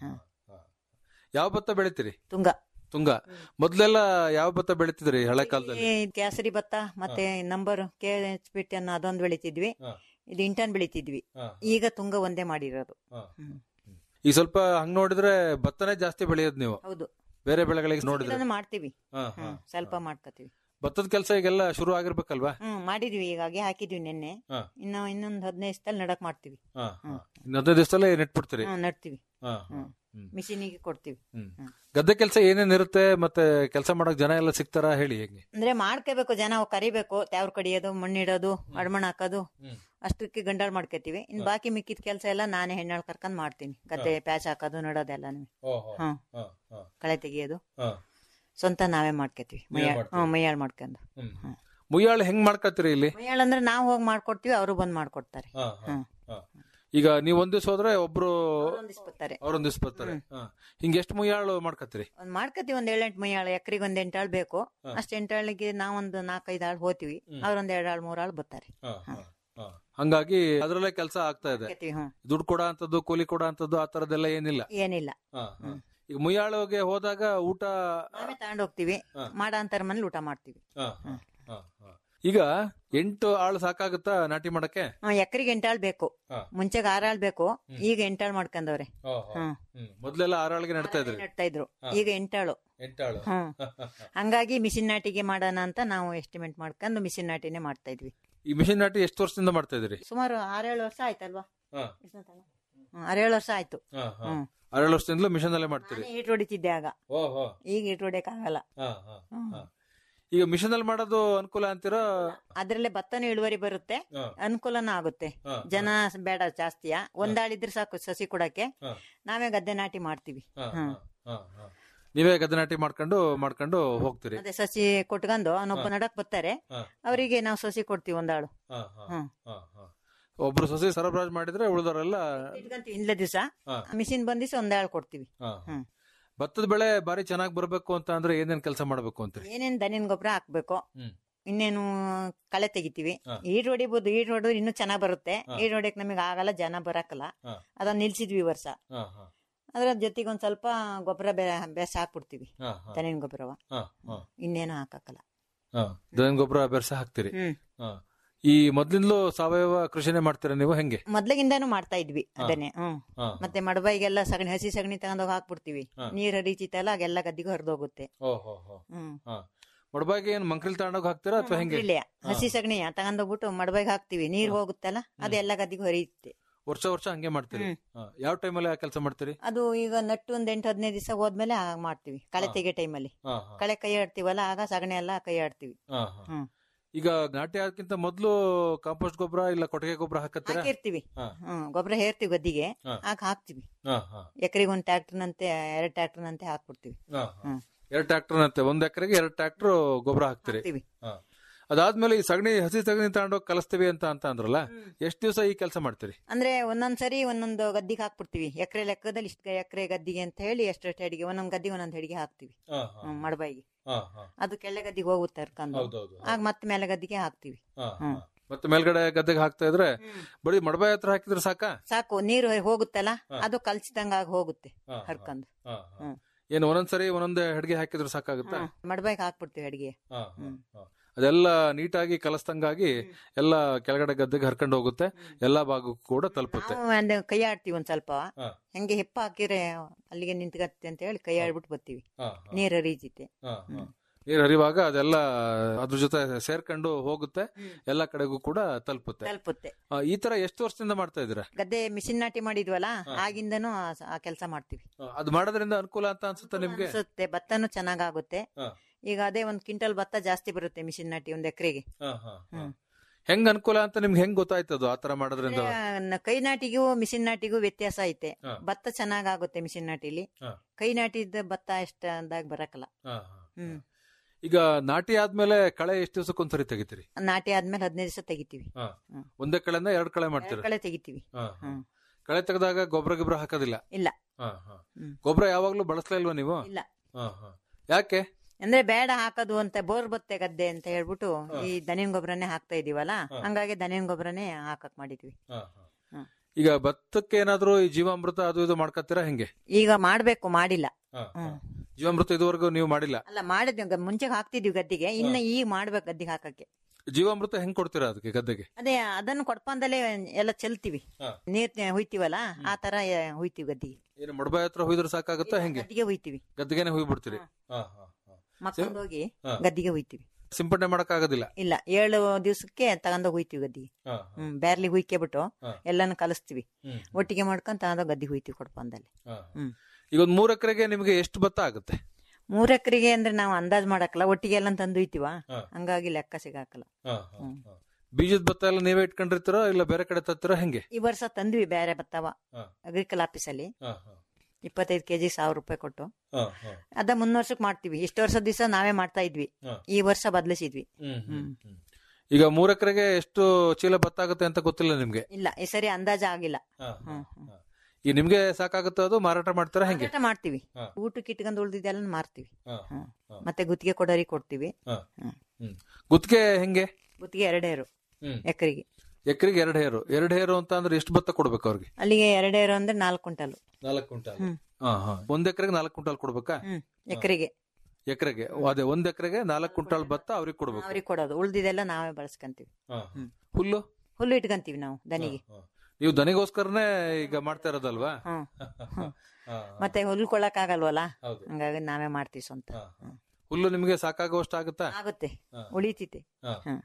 ಯಾವ ಭತ್ತ ಬೆಳಿತೀರಿ ತುಂಗ ತುಂಗ ಮೊದ್ಲೆಲ್ಲ ಯಾವ ಭತ್ತ ಬೆಳಿತಿದ್ರಿ ಹಳೆ ಕಾಲದಲ್ಲಿ ಈ ಕೇಸರಿ ಭತ್ತ ಮತ್ತೆ ನಂಬರ್ ಕೆ ಎಚ್ ಪಿ ಅನ್ನೋ ಅದೊಂದು ಬೆಳಿತಿದ್ವಿ ಇದು ಇಂಟನ್ ಬೆಳಿತಿದ್ವಿ ಈಗ ತುಂಗ ಒಂದೇ ಮಾಡಿರೋದು ಹ್ಮ್. ಈಗ ಸ್ವಲ್ಪ ಹಂಗ್ ನೋಡಿದ್ರೆ ಭತ್ತನೇ ಜಾಸ್ತಿ ಬೆಳೆಯೋದು ನೀವು ಹೌದು ಬೇರೆ ಬೆಳೆಗಳಿಗೆ ನೋಡಿದ್ರೆ ಇದನ್ನ ಮಾಡ್ತೀವಿ ಹಾ, ಹಾ. ಹ್ಮ್ ಸ್ವಲ್ಪ ಮಾಡ್ಕೋತೀವಿ ಭತ್ತದ ಕೆಲಸ ಈಗೆಲ್ಲ ಶುರು ಆಗಿರ್ಬೇಕಲ್ವಾ ಹ್ಮ್ ಮಾಡಿದ್ವಿ ಈಗಾಗೆ ಹಾಕಿದ್ವಿ ನಿನ್ನೆ ಹಾ. ಇನ್ನು ಇನ್ನೊಂದ್ ಹದಿನೈದು ದಿವಸದಲ್ಲಿ ನಡಕ್ ಮಾಡ್ತೀವಿ ಹಾ, ಹಾ. ಇನ್ನು ಹದಿನೈದು ದಿವಸದಲ್ಲೇ ನೆಟ್ಬಿಡ್ತೀರಿ ಹ್ಮ್ ನಡ್ತೀವಿ ಹಾ, ಹಾ. ಹ್ಮ್ ಮಿಷಿನಿಗೆ ಕೊಡ್ತೀವಿ ಹ್ಮ್. ಹ್ಮ್. ಗದ್ದೆ ಕೆಲಸ ಏನೇನ್ ಇರುತ್ತೆ ಮತ್ತೆ ಕೆಲಸ ಮಾಡಕ್ ಜನ ಎಲ್ಲ ಸಿಗ್ತಾರ ಹೇಳಿ ಹೇಗೆ ಅಂದ್ರೆ ಮಾಡ್ಕೋಬೇಕು ಜನ ಅವ್ ಕರಿಬೇಕು ತ್ಯಾವ್ರ ಕಡಿಯೋದು ಮಣ್ಣಿಡೋದು ಅಡ್ಮಣ್ ಹಾಕೋದು ಅಷ್ಟಕ್ಕೆ ಗಂಡಾಳ್ ಮಾಡ್ಕೋತೀವಿ ಇನ್ ಬಾಕಿ ಮಿಕ್ಕಿದ ಕೆಲಸ ಎಲ್ಲ ನಾನೇ ಹೆಣ್ಣಾಳ್ ಕರ್ಕೊಂಡ್ ಮಾಡ್ತೀನಿ ಗದ್ದೆ ಪ್ಯಾಚ್ ಹಾಕೋದು ನಡೋದೆಲ್ಲ ಹ್ಮ್ ಕಳೆ ತೆಗಿಯೋದು ಸ್ವಂತ ನಾವೇ ಮಾಡ್ಕೋತೀವಿ ಮೈಯಾಳ್ ಮಾಡ್ತೀವಿ. ಹ್ಮ್ ಮೈಯಾಳ್ ಮಾಡ್ಕೊಂಡು ಮುಯ್ಯಾಳ ಹೆಂಗ್ ಮಾಡ್ಕತ್ತೀರಿ ಇಲ್ಲಿ ಮೈಯಾಳ್ ಅಂದ್ರೆ ನಾವ್ ಹೋಗಿ ಮಾಡ್ಕೊಡ್ತೀವಿ ಅವರು ಬಂದ್ ಮಾಡ್ಕೊಡ್ತಾರೆ ಹ್ಮ್ ಈಗ ನೀವ್ ಒಂದ್ ದಿವಸ ಹೋದ್ರೆ ಒಬ್ರು ಒಂದಿಸ್ ಬರ್ತಾರೆ ಅವ್ರೊಂದ್ ದಿವಸ ಬರ್ತಾರೆ ಹಾ. ಹಿಂಗ್ ಎಷ್ಟು ಮುಯ್ಯಾಳು ಮಾಡ್ಕತ್ತೀರಿ ಒಂದ್ ಮಾಡ್ಕತೀವಿ ಒಂದ್ ಏಳೆಂಟು ಮೈಯಾಳು ಎಕರೆಗೆ ಒಂದ್ ಎಂಟಾಳ್ ಬೇಕು ಅಷ್ಟ್ ಎಂಟಾಳಿಗೆ ನಾವೊಂದು ನಾಲ್ಕೈದು ಆಳ್ ಹೋಗ್ತೀವಿ ಅವ್ರೊಂದ್ ಎರಡ್ ಆಳ್ ಮೂರ್ ಆಳ್ ಬರ್ತಾರೆ ಹಂಗಾಗಿ ಅದ್ರಲ್ಲೇ ಕೆಲಸ ಆಗ್ತಾ ಇದೆ ಮಾಡ್ಕತೀವಿ, ಹ್ಮ್ ದುಡ್ಡು ಕೊಡ ಅಂತದ್ದು ಕೂಲಿ ಕೊಡ ಅಂತದ್ದು ಆ ತರದೆಲ್ಲ ಏನಿಲ್ಲ ಏನಿಲ್ಲ ಈಗ ಮುಯ್ಯಾಳುಗೆ ಹೋದಾಗ ಊಟ ನಾವೇ ತಗೊಂಡ್ ಹೋಗ್ತೀವಿ ಮಾಡ ಅಂತಾರ ಮನೇಲಿ ಊಟ ಮಾಡ್ತೀವಿ ಈಗ ಎಂಟು ಆಳು ಸಾಕಾಗುತ್ತಾ ನಾಟಿ ಮಾಡಕ್ಕೆ ಎಕರೆಗೆ ಎಂಟಾಳ್ ಬೇಕು ಹಾ. ಮುಂಚೆಗೆ ಆರಾಳ್ ಬೇಕು ಈಗ ಎಂಟಾಳ್ ಮಾಡ್ಕೊಂಡವ್ರೆ ಹ್ಮ್ ಮೊದ್ಲೆಲ್ಲ ಆರಾಳಿಗೆ ನಡ್ತಾ ಇದ್ರಿ ನೆಡ್ತಾ ಇದ್ರು ಈಗ ಎಂಟಾಳು ಎಂಟಾಳು ಹ್ಮ್ ಹಂಗಾಗಿ ಮಿಷಿನ್ ನಾಟಿಗೆ ಮಾಡೋಣ ಅಂತ ನಾವು ಎಸ್ಟಿಮೇಟ್ ಮಾಡ್ಕೊಂಡು ಮಿಷಿನ್ ನಾಟಿನೇ ಮಾಡ್ತಾ ಇದ್ವಿ ಈ ಮಿಷಿನ್ ನಾಟಿ ಎಷ್ಟು ವರ್ಷದಿಂದ ಮಾಡ್ತಾ ಇದ್ರಿ ಸುಮಾರು ಆರೇಳು ವರ್ಷ ಆಯ್ತಲ್ವಾ ಹ್ಮ್, ಆರೇಳು ವರ್ಷ ಆಯ್ತು ಹ್ಮ್ ಆರೇಳು ವರ್ಷದಿಂದಲೂ ಮಿಷನ್ ಅಲ್ಲೇ ಮಾಡ್ತೀರಿ ನಾನೇ ಈಟ್ ಹೊಡಿತಿದ್ದೆ ಆಗ ಈಗ ಈಟ್ ಹೊಡಿಯಕ್ ಆಗಲ್ಲ ಈಗ ಮಿಷನ್ ಅಲ್ಲಿ ಮಾಡೋದು ಅನುಕೂಲ ಅಂತೀರಾ ಅದ್ರಲ್ಲೇ ಭತ್ತನೂ ಇಳುವರಿ ಬರುತ್ತೆ ಅನುಕೂಲನೂ ಆಗುತ್ತೆ ಜನ ಬೇಡ ಜಾಸ್ತಿಯ ಒಂದಾಳಿದ್ರೆ ಸಾಕು ಸಸಿ ಕೊಡಕ್ಕೆ ನಾವೇ ಗದ್ದೆ ನಾಟಿ ಮಾಡ್ತೀವಿ ಹ್ಮ್ ನೀವೇ ಗದ್ದೆ ನಾಟಿ ಮಾಡ್ಕೊಂಡು ಮಾಡ್ಕೊಂಡು ಹೋಗ್ತೀರಿ ಅದೇ ಸಸಿ ಕೊಟ್ಕೊಂಡು ಅವನೊಬ್ಬ ನಡಕ್ ಬರ್ತಾರೆ ಅವರಿಗೆ ನಾವು ಸಸಿ ಕೊಡ್ತೀವಿ ಒಂದಾಳು ಹ್ಮ್ ಒಬ್ರು ಸೊಸೆ ಸರಬರಾಜು ಮಾಡಿದ್ರೆ ಉಳಿದವರೆಲ್ಲ ಇಟ್ಕೊಂತೀವಿ ಇಂದ್ಲ ದಿವಸ ಮಿಷಿನ್ ಬಂದಿಸಿ ಒಂದಾಳು ಕೊಡ್ತೀವಿ ಹ್ಮ್ ಭತ್ತದ ಬೆಳೆ ಬಾರಿ ಚೆನ್ನಾಗಿ ಬರ್ಬೇಕು ಅಂತ ಅಂದ್ರೆ ಏನೇನ್ ಕೆಲಸ ಮಾಡ್ಬೇಕು ಅಂತೀರಿ ಏನೇನ್ ದನಿನ್ ಗೊಬ್ಬರ ಹಾಕ್ಬೇಕು ಹ್ಮ್. ಇನ್ನೇನು ಕಳೆ ತೆಗಿತೀವಿ ಈಡ್ ಹೊಡಿಬಹುದು ಈಡ್ ಹೊಡೆದ್ರೆ ಇನ್ನೂ ಚೆನ್ನಾಗ್ ಬರುತ್ತೆ ಈಡ್ ಹೊಡಿಯಕ್ ನಮಗೆ ಆಗಲ್ಲ ಜನ ಬರಕಲ್ಲ ಹಾ. ಅದನ್ನ ನಿಲ್ಸಿದ್ವಿ ಈ ವರ್ಷ ಅದ್ರ ಜೊತೆಗೆ ಒಂದ್ ಸ್ವಲ್ಪ ಗೊಬ್ಬರ ಬೇಸ ಹಾಕ್ಬಿಡ್ತೀವಿ ದನಿನ್ ಗೊಬ್ಬರವ ಇನ್ನೇನು ಹಾಕಕ್ಕಲ್ಲ ದನ ಗೊಬ್ಬರ ಬೆರ್ಸ ಹಾಕ್ತೀರಿ ಹ್ಮ್ ಹಾ. ಈ ಮೊದ್ಲಿಂದಲೂ ಸಾವಯವ ಕೃಷಿನೇ ಮಾಡ್ತೀರಾ ನೀವು ಹೆಂಗೆ ಮೊದ್ಲಿಗಿಂದಾನು ಮಾಡ್ತಾ ಇದ್ವಿ ಅದನ್ನೇ ಹ್ಮ್ ಹಾ. ಮತ್ತೆ ಮಡಬಾಯಿಗೆಲ್ಲ ಸಗಣಿ ಹಸಿ ಸಗಣಿ ತಗೊಂಡೋಗಿ ಹಾಕ್ಬಿಡ್ತೀವಿ ನೀರ್ ಹರಿತಿತ್ತಲ್ಲ ಆಗೆಲ್ಲ ಗದ್ದಿಗೂ ಹರಿದೋಗುತ್ತೆ ಓಹೋ ಹ್ಮ್ ಮಡಬಾಗಿ ಏನ್ ಮಂಕ್ರಿಲ್ ತಗೊಂಡೋಗಿ ಹಾಕ್ತೀರಾ ಅಥವಾ ಹೆಂಗೆ ಇಲ್ಲೇ ಹಸಿ ಸಗಣಿ ತಗೊಂಡೋಗ್ಬಿಟ್ಟು ಮಡಬಾಯಿಗೆ ಹಾಕ್ತಿವಿ ನೀರ್ ಹೋಗುತ್ತಲ್ಲ ಅದೆಲ್ಲ ಗದ್ದಿಗೂ ಹರಿಯುತ್ತೆ ವರ್ಷ ವರ್ಷ ಹಂಗೆ ಮಾಡ್ತೀರಿ ಹಾ. ಯಾವ ಟೈಮಲ್ಲಿ ಆ ಕೆಲಸ ಮಾಡ್ತೀರಿ ಅದು ಈಗ ನಟ್ಟು ಒಂದ್ ಎಂಟು ಹದಿನೈದು ದಿವಸ ಹೋದ್ಮೇಲೆ ಹಾಗ್ ಮಾಡ್ತೀವಿ ಕಳೆ ತೆಗೆ ಟೈಮಲ್ಲಿ ಹಾ, ಹಾ. ಕಳೆ ಕೈ ಆಡ್ತೀವಲ್ಲ ಆಗ ಸಗಣಿ ಎಲ್ಲ ಕೈ ಆಡ್ತೀವಿ ಹಾ, ಹಾ. ಹ್ಮ್ ಈಗ ನಾಟಿ ಆದ್ಕಿಂತ ಮೊದ್ಲು ಕಾಂಪೋಸ್ಟ್ ಗೊಬ್ಬರ ಇಲ್ಲ ಕೊಟ್ಟಿಗೆ ಗೊಬ್ಬರ ಹಾಕತ್ತೀರಾ ಹಾಕಿರ್ತೀವಿ ಹಾ. ಹ್ಮ್ ಗೊಬ್ಬರ ಹೇರ್ತೀವಿ ಗದ್ದಿಗೆ ಹಾ. ಆಗ ಹಾಕ್ತಿವಿ ಹಾ, ಹಾ. ಎಕರೆಗೆ ಒಂದ್ ಟ್ರ್ಯಾಕ್ಟರ್ನಂತೆ ಎರಡ್ ಟ್ರ್ಯಾಕ್ಟರ್ನಂತೆ ಹಾಕ್ಬಿಡ್ತೀವಿ ಹಾ, ಹಾ. ಹ್ಮ್. ಎರಡ್ ಟ್ರಾಕ್ಟರ್ ಅಂತೆ ಒಂದ್ ಎಕರೆಗೆ ಎರಡ್ ಟ್ರಾಕ್ಟರ್ ಗೊಬ್ಬರ ಹಾಕ್ತೀರಿ ಹಾಕ್ತಿವಿ ಹಾ. ಅದಾದ್ಮೇಲೆ ಈ ಸಗಣಿ ಹಸಿ ಸಗಣಿ ತಗೊಂಡೋಗಿ ಕಲಿಸ್ತೀವಿ ಅಂತ ಅಂತ ಅಂದ್ರಲ್ಲ ಎಷ್ಟ್ ದಿವಸ ಈ ಕೆಲಸ ಮಾಡ್ತೀರಿ ಅಂದ್ರೆ ಒಂದೊಂದ್ ಸರಿ ಒಂದೊಂದು ಗದ್ದಿಗೆ ಹಾಕ್ಬಿಡ್ತೀವಿ ಎಕರೆ ಲೆಕ್ಕದಲ್ಲಿ ಇಷ್ಟ ಎಕರೆ ಗದ್ದಿಗೆ ಅಂತ ಹೇಳಿ ಎಷ್ಟೆಷ್ಟು ಅಡಿಗೆ ಒಂದೊಂದ್ ಗದ್ದಿಗೆ ಒಂದೊಂದ್ ಅಡಿಗೆ ಹಾಕ್ತಿವಿ ಹ್ಮ್, ಮಡಬಾಯಿಗೆ ಅದು ಕೆಳ್ಳೆ ಗದ್ದಿಗೆ ಹೋಗುತ್ತೆ ಹರ್ಕೊಂಡು ಹೌದೌದು ಆಗ ಮತ್ತೆ ಮೇಲೆ ಗದ್ದಿಗೆ ಹಾಕ್ತಿವಿ ಹ್ಮ್. ಮತ್ತೆ ಮೇಲ್ಗಡೆ ಗದ್ದೆಗೆ ಹಾಕ್ತಾ ಇದ್ರೆ ಬರೀ ಮಡಬಾಯಿ ಹತ್ರ ಹಾಕಿದ್ರೆ ಸಾಕಾ ಸಾಕು ನೀರು ಹೋಗುತ್ತಲ್ಲ ಅದು ಕಲ್ಸಿದಂಗ ಆಗ ಹೋಗುತ್ತೆ ಹರ್ಕೊಂಡು ಹ್ಮ್. ಏನು ಒಂದೊಂದ್ಸರಿ ಒಂದೊಂದೇ ಅಡ್ಗೆ ಹಾಕಿದ್ರೆ ಸಾಕಾಗುತ್ತಾ ಮಡಬಾಯಿಗೆ ಹಾಕ್ಬಿಡ್ತೀವಿ ಅಡಿಗೆ ಅದೆಲ್ಲ ನೀಟಾಗಿ ಕಲಸ್ದಂಗಾಗಿ ಎಲ್ಲ ಕೆಳಗಡೆ ಗದ್ದೆಗೆ ಹರ್ಕೊಂಡು ಹೋಗುತ್ತೆ ಎಲ್ಲಾ ಭಾಗಕ್ಕೂ ಕೂಡ ತಲುಪುತ್ತೆ ನಾವು ಅಂದ್ರೆ ಕೈ ಆಡ್ತೀವಿ ಒಂದ್ ಸ್ವಲ್ಪ ಹೆಂಗೆ ಹೆಪ್ಪ ಹಾಕಿದ್ರೆ ಅಲ್ಲಿಗೆ ನಿಂತ್ಕತ್ತೆ ಅಂತ ಹೇಳಿ ಕೈ ಆಡ್ಬಿಟ್ಟು ಬರ್ತೀವಿ ನೀರು ಹರಿತೈತೆ ನೀರ್ ಹರಿವಾಗ ಅದೆಲ್ಲ ಅದ್ರ ಜೊತೆ ಸೇರ್ಕೊಂಡು ಹೋಗುತ್ತೆ ಎಲ್ಲಾ ಕಡೆಗೂ ಕೂಡ ತಲುಪುತ್ತೆ ತಲುಪುತ್ತೆ ಆ, ಈ ತರ ಎಷ್ಟು ವರ್ಷದಿಂದ ಮಾಡ್ತಾ ಇದ್ದೀರಾ ಗದ್ದೆ ಮಿಷಿನ್ ನಾಟಿ ಮಾಡಿದ್ವಲ್ಲ ಆಗಿಂದನೂ ಆ- ಆ ಕೆಲಸ ಮಾಡ್ತೀವಿ ಅದು ಮಾಡೋದ್ರಿಂದ ಅನುಕೂಲ ಅಂತ ಅನ್ಸುತ್ತೆ ನಿಮ್ಗೆ ಅನ್ಸುತ್ತೆ ಭತ್ತನೂ ಚೆನ್ನಾಗಾಗುತ್ತೆ ಹಾ. ಈಗ ಅದೇ ಒಂದ್ ಕ್ವಿಂಟಲ್ ಭತ್ತ ಜಾಸ್ತಿ ಬರುತ್ತೆ ಮಿಷಿನ್ ನಾಟಿ ಒಂದ್ ಎಕರೆಗೆ ಹ್ಮ್. ಹೆಂಗ್ ಅನುಕೂಲ ಅಂತ ನಿಮ್ಗೆ ಹೆಂಗ್ ಗೊತ್ತಾಯ್ತದು ಆತರ ಮಾಡೋದ್ರಿಂದ ಕೈ ನಾಟಿಗೂ ಮಿಷಿನ್ ನಾಟಿಗೂ ವ್ಯತ್ಯಾಸ ಐತೆ ಹಾ. ಭತ್ತ ಚೆನ್ನಾಗಾಗುತ್ತೆ ಮಿಷಿನ್ ನಾಟಿಲಿ ಹಾ. ಕೈ ನಾಟಿದ ಭತ್ತ ಎಷ್ಟ ಅಂದಾಗ ಬರಕಲ್ಲ ಹ್ಮ್ ಈಗ ನಾಟಿ ಆದ್ಮೇಲೆ ಕಳೆ ಎಷ್ಟು ದಿವಸಕ್ಕೊಂದ್ಸರಿ ತೆಗಿತೀರಿ ನಾಟಿ ಆದ್ಮೇಲೆ ಹದಿನೈದು ದಿವಸ ತೆಗಿತೀವಿ ಹ್ಮ್. ಒಂದೇ ಕಳೆಯಿಂದ ಎರಡ್ ಕಳೆ ಎರಡ್ ಮಾಡ್ತೀರಿ ಕಳೆ ತೆಗಿತೀವಿ ಹ್ಮ್. ಕಳೆ ತೆಗೆದಾಗ ಗೊಬ್ಬರ ಗಿಬ್ಬರ ಹಾಕೋದಿಲ್ಲ ಇಲ್ಲ ಹ್ಮ್. ಗೊಬ್ಬರ ಯಾವಾಗ್ಲೂ ಬಳಸ್ಲೇ ಇಲ್ವಾ ನೀವು ಇಲ್ಲ ಯಾಕೆ ಅಂದ್ರೆ ಬೇಡ ಹಾಕೋದು ಅಂತ ಬೋರ್ ಬತ್ತೆ ಗದ್ದೆ ಅಂತ ಹೇಳ್ಬಿಟ್ಟು ಈ ದನಿನ್ ಗೊಬ್ಬರನೇ ಹಾಕ್ತಾ ಇದೀವಲ್ಲ ಹಂಗಾಗಿ ದನಿನ್ ಗೊಬ್ಬರನೇ ಹಾಕಕ್ ಮಾಡಿದ್ವಿ ಹ್ಮ್. ಈಗ ಭತ್ತಕ್ಕೆ ಏನಾದ್ರು ಈ ಜೀವಾಮೃತ ಅದು ಇದು ಮಾಡ್ಕೊತೀರಾ ಹೆಂಗೆ ಈಗ ಮಾಡ್ಬೇಕು ಮಾಡಿಲ್ಲ ಹ್ಮ್. ಜೀವಾಮೃತ ಇದುವರೆಗೂ ನೀವು ಮಾಡಿಲ್ಲ ಅಲ್ಲ ಮಾಡಿದ್ವಿ ಗ- ಮುಂಚೆ ಹಾಕ್ತಿದ್ವಿ ಗದ್ದಿಗೆ ಇನ್ನ ಈಗ ಮಾಡ್ಬೇಕು ಗದ್ದಿಗೆ ಹಾಕಕ್ಕೆ ಜೀವಾಮೃತ ಹೆಂಗ್ ಕೊಡ್ತೀರಾ ಅದಕ್ಕೆ ಗದ್ದೆಗೆ ಅದೇ ಅದನ್ನು ಕೊಡ್ಪಂದಲೇ ಎಲ್ಲ ಚೆಲ್ತೀವಿ ಹಾ. ನೀರ್ ತ- ಹುಯ್ತೀವಲ್ಲ ಆ ತರ ಆ, ಹುಯ್ತೀವಿ ಗದ್ದಿಗೆ ಏನು ಮಡಬಾಯಿ ಹತ್ರ ಹುಯ್ದ್ರೆ ಸಾಕಾಗುತ್ತಾ ಹೆಂಗೆ ಗದ್ದಿಗೆ ಹುಯ್ತೀವಿ ಗದ್ದೆಗೆನೆ ಹುಯ್ ಬಿಡ್ತೀರಿ ಮಕ್ಕಳು ಹೋಗಿ ಹಾ. ಗದ್ದಿಗೆ ಹುಯ್ತೀವಿ ಸಿಂಪಡಣೆ ಮಾಡಕ್ ಆಗೋದಿಲ್ಲ ಇಲ್ಲ ಏಳು ದಿವ್ಸಕ್ಕೆ ತಗೊಂಡೋಗಿ ಹುಯ್ತೀವಿ ಗದ್ದಿಗೆ ಹ್ಮ್ ಬ್ಯಾರ್ಲಿ ಹುಯ್ಕೆ ಬಿಟ್ಟು ಹಾ. ಎಲ್ಲಾನು ಕಲಿಸ್ತೀವಿ ಒಟ್ಟಿಗೆ ಮಾಡ್ಕೊಂಡ್ ತಗೊಂಡೋಗಿ ಗದ್ದಿಗೆ ಹುಯ್ತೀವಿ ಕೊಡ್ಪಂದಲ್ಲಿ ಹ್ಮ್. ಈಗ ಒಂದ್ ಮೂರ್ ಎಕರೆಗೆ ನಿಮ್ಗೆ ಎಷ್ಟು ಭತ್ತ ಆಗುತ್ತೆ ಮೂರ್ ಎಕರೆಗೆ ಅಂದ್ರೆ ನಾವು ಅಂದಾಜ್ ಮಾಡಕ್ಕಲ್ಲ ಒಟ್ಟಿಗೆ ಎಲ್ಲ ತಂದು ಹುಯ್ತೀವ ಹಾ. ಹಂಗಾಗಿ ಲೆಕ್ಕ ಸಿಗಾಕಲ್ಲ ಹ್ಮ್. ಬೀಜದ ಭತ್ತ ಎಲ್ಲ ನೀವೇ ಇಟ್ಕೊಂಡಿರ್ತೀರೋ ಇಲ್ಲ ಬೇರೆ ಕಡೆ ತತ್ತೀರೋ ಹೆಂಗೆ ಈ ವರ್ಷ ತಂದ್ವಿ ಬೇರೆ ಭತ್ತವ ಹಾ. ಅಗ್ರಿಕಲ್ ಆಫೀಸಲ್ಲಿ ಇಪ್ಪತ್ತೈದು ಕೆಜಿ ಸಾವಿರ ರೂಪಾಯಿ ಕೊಟ್ಟು ಅದ ಮುನ್ ವರ್ಷಕ್ ಮಾಡ್ತೀವಿ ಇಷ್ಟು ವರ್ಷದ ದಿವಸ ನಾವೇ ಮಾಡ್ತಾ ಇದ್ವಿ ಹಾ. ಈ ವರ್ಷ ಬದಲಿಸಿದ್ವಿ ಹ್ಮ್. ಈಗ ಮೂರ್ ಎಕರೆಗೆ ಎಷ್ಟು ಚೀಲ ಭತ್ತ ಆಗುತ್ತೆ ಅಂತ ಗೊತ್ತಿಲ್ಲ ನಿಮ್ಗೆ ಇಲ್ಲ ಈ ಸರಿ ಅಂದಾಜ ಆಗಿಲ್ಲ ಹ್ಮ್, ಹ್ಮ್. ಈ ನಿಮ್ಗೆ ಸಾಕಾಗುತ್ತೋ ಅದು ಮಾರಾಟ ಮಾಡ್ತಾರ ಹೆಂಗೆ ಮಾರಾಟ ಮಾಡ್ತೀವಿ ಹಾ. ಊಟಕ್ಕೆ ಇಟ್ಕೊಂಡು ಉಳ್ದಿದ್ದೆಲ್ಲ ಮಾರ್ತೀವಿ ಹ್ಮ್. ಹಾ. ಮತ್ತೆ ಗುತ್ತಿಗೆ ಕೊಡೋರಿಗೆ ಕೊಡ್ತೀವಿ ಹ್ಮ್. ಗುತ್ತಿಗೆ ಹೆಂಗೆ ಗುತ್ತಿಗೆ ಎರಡೇರು ಎಕರೆಗೆ ಎಕರೆಗೆ ಎರಡ್ ಹೇರು ಎರಡ್ ಹೇರು ಅಂತ ಅಂದ್ರೆ ಎಷ್ಟು ಭತ್ತ ಕೊಡ್ಬೇಕು ಅವ್ರಿಗೆ ಅಲ್ಲಿಗೆ ಎರಡೇರು ಅಂದ್ರೆ ನಾಲ್ಕು ಕ್ವಿಂಟಲ್ ನಾಲ್ಕು ಕ್ವಿಂಟಲ್ ಹ್ಮ್. ಒಂದ್ ಎಕರೆಗೆ ನಾಲ್ಕು ಕ್ವಿಂಟಲ್ ಕೊಡ್ಬೇಕಾ ಹ್ಮ್ ಎಕರೆಗೆ ಎಕರೆಗೆ ಅದೇ ಒಂದ್ ಎಕರೆಗೆ ನಾಲ್ಕು ಕ್ವಿಂಟಲ್ ಭತ್ತ ಅವ್ರಿಗೆ ಕೊಡ್ಬೇಕು ಅವ್ರಿಗೆ ಕೊಡೋದು ಉಳ್ದಿದ್ದೆಲ್ಲ ನಾವೇ ಬಳಸ್ಕೊಂತೀವಿ ಹ್ಮ್. ಹುಲ್ಲು ಹುಲ್ಲು ಇಟ್ಕೊಂತೀವಿ ನಾವು ದನಿಗೆ ನೀವು ದನಿಗೋಸ್ಕರನೇ ಈಗ ಮಾಡ್ತಾ ಇರೋದಲ್ವಾ ಹ್ಮ್ ಹ್ಮ್. ಮತ್ತೆ ಹುಲ್ಲು ಕೊಡಕ್ ಆಗಲ್ವಲ್ಲ ಹೌದು. ಹಂಗಾಗಿ ನಾವೇ ಮಾಡ್ತೀವಿ ಸ್ವಂತ ಹ್ಮ್. ಹುಲ್ಲು ನಿಮ್ಗೆ ಸಾಕಾಗುವಷ್ಟು ಆಗುತ್ತಾ ಆಗುತ್ತೆ ಹಾ. ಉಳಿತೈತೆ ಹಾ. ಹ್ಮ್.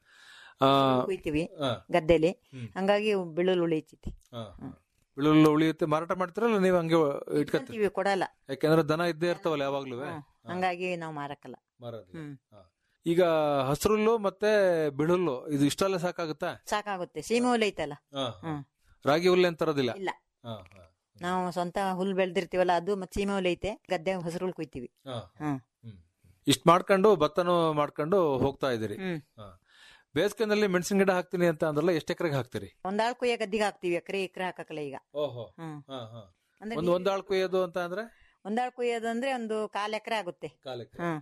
ಆ, ಕುಯ್ತೀವಿ ಹಾ. ಗದ್ದೆಲಿ ಹ್ಮ್. ಹಂಗಾಗಿ ಬೆಳ್ಳುಳ್ಳಿ ಉಳಿತೈತಿ ಹಾ, ಹಾ. ಬೆಳ್ಳುಳ್ಳಿ ಉಳಿಯುತ್ತೆ ಮಾರಾಟ ಮಾಡ್ತೀರಲ್ಲ ನೀವು ಹಂಗೆ ಇಟ್ಕೊತೀರಿ ಇಟ್ಕೊಂತೀವಿ ಕೊಡಲ್ಲ ಯಾಕೆಂದ್ರೆ ದನ ಇದ್ದೇ ಇರ್ತಾವಲ್ಲ ಯಾವಾಗ್ಲೂ ಹ್ಮ್. ಹಂಗಾಗಿ ನಾವು ಮಾರಕ್ಕಲ್ಲ ಹ್ಮ್ ಈಗ ಹಸ್ರುಲ್ಲು ಮತ್ತೆ ಬಿಳುಲ್ಲು ಇದು ಇಷ್ಟೆಲ್ಲ ಸಾಕಾಗುತ್ತಾ ಸಾಕಾಗುತ್ತೆ ಸೀಮೆ ಹುಲ್ಲು ಐತಲ್ಲ ಹ್ಮ್ ರಾಗಿ ಹುಲ್ಲು ಏನ್ ತರೋದಿಲ್ಲ ಇಲ್ಲ ನಾವು ಸ್ವಂತ ಹುಲ್ ಬೆಳ್ದಿರ್ತೀವಲ್ಲ ಅದು ಮತ್ತೆ ಸೀಮೆ ಹುಲ್ಲು ಐತೆ ಗದ್ದೆ ಹಸಿರು ಹುಲ್ ಕುಯ್ತೀವಿ ಹ್ಮ್ ಇಷ್ಟ ಮಾಡ್ಕೊಂಡು ಭತ್ತನು ಮಾಡ್ಕೊಂಡು ಹೋಗ್ತಾ ಇದೀರಿ ಹ್ಮ್ ಬೇಸಿಗೆನಲ್ಲಿ ಮೆಣಸಿನ ಗಿಡ ಹಾಕ್ತೀನಿ ಅಂತ ಅಂದ್ರಲ್ಲ ಎಷ್ಟು ಎಕರೆಗೆ ಹಾಕ್ತೀರಿ ಒಂದಾಳ್ ಕುಯ್ಯ ಗದ್ದಿಗೆ ಹಾಕ್ತಿವಿ ಎಕರೆ ಎಕರೆ ಹಾಕಕ್ಕಲ್ಲ ಈಗ ಓಹೋ ಹ್ಮ್ ಅಂದ್ರೆ ಒಂದ್ ಒಂದಾಳ್ ಕುಯ್ಯೋದು ಅಂತ ಅಂದ್ರೆ ಒಂದಾಳ್ ಕುಯ್ಯೋದು ಅಂದ್ರೆ ಒಂದು ಕಾಲ್ ಎಕರೆ ಆಗುತ್ತೆ ಹ್ಮ್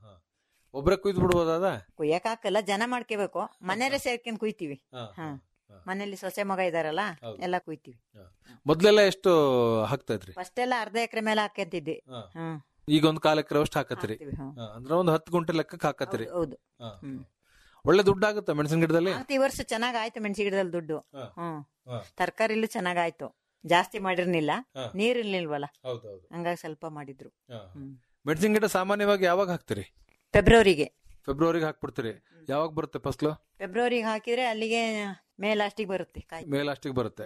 ಒಬ್ರೆ ಕುಯ್ದು ಬಿಡ್ಬೋದಾದ ಕುಯ್ಯಕ್ ಹಾಕಲ್ಲ ಜನ ಮಾಡ್ಕೋಬೇಕು ಮನೆಯಲ್ಲೇ ಸೇರ್ಕೊಂಡ್ ಕುಯ್ತೀವಿ ಹ್ಮ್ ಮನೇಲಿ ಸೊಸೆ ಮಗ ಇದಾರಲ್ಲ ಹೌದು. ಎಲ್ಲ ಕುಯ್ತೀವಿ ಮೊದ್ಲೆಲ್ಲ ಎಷ್ಟು ಹಾಕ್ತಾ ಇದ್ರಿ ಫಸ್ಟ್ ಎಲ್ಲ ಅರ್ಧ ಎಕರೆ ಮೇಲೆ ಹಾಕಂತಿದ್ವಿ ಹ್ಮ್ ಈಗ ಒಂದ್ ಕಾಲ ಎಕರೆ ಅಷ್ಟು ಹಾಕತ್ರಿ ಹಾಕ್ತೀವಿ, ಹ್ಮ್. ಅಂದ್ರೆ ಒಂದ್ ಹತ್ತು ಗುಂಟೆ ಲೆಕ್ಕಕ್ಕೆ ಹಾಕತ್ರಿ ಹೌದು ಹ್ಮ್ ಒಳ್ಳೆ ದುಡ್ಡು ಆಗುತ್ತೆ ಮೆಣಸಿನ ಗಿಡದಲ್ಲಿ ಮತ್ತೆ ಈ ವರ್ಷ ಚೆನ್ನಾಗ್ ಆಯ್ತು ಮೆಣಸಿ ಗಿಡದಲ್ಲಿ ದುಡ್ಡು ಹಾ. ಹ್ಮ್ ಹಾ. ತರಕಾರಿಲೂ ಚೆನ್ನಾಗಾಯ್ತು ಜಾಸ್ತಿ ಮಾಡಿರ್ನಿಲ್ಲ ಹಾ. ನೀರಿರ್ಲಿಲ್ವಲ್ಲ ಹೌದೌದು ಹಂಗಾಗಿ ಸ್ವಲ್ಪ ಮಾಡಿದ್ರು ಹ್ಮ್ ಮೆಣಸಿನ ಗಿಡ ಸಾಮಾನ್ಯವಾಗಿ ಯಾವಾಗ ಹಾಕ್ತಿರಿ ಫೆಬ್ರವರಿಗೆ ಫೆಬ್ರವರಿಗೆ ಹಾಕ್ಬಿಡ್ತೀರಿ ಯಾವಾಗ ಬರುತ್ತೆ ಫಸ್ಲು ಫೆಬ್ರವರಿಗೆ ಹಾಕಿದ್ರೆ ಅಲ್ಲಿಗೆ ಮೇ ಲಾಸ್ಟಿಗೆ ಬರುತ್ತೆ ಕಾಯಿ ಮೇ ಲಾಸ್ಟಿಗೆ ಬರುತ್ತೆ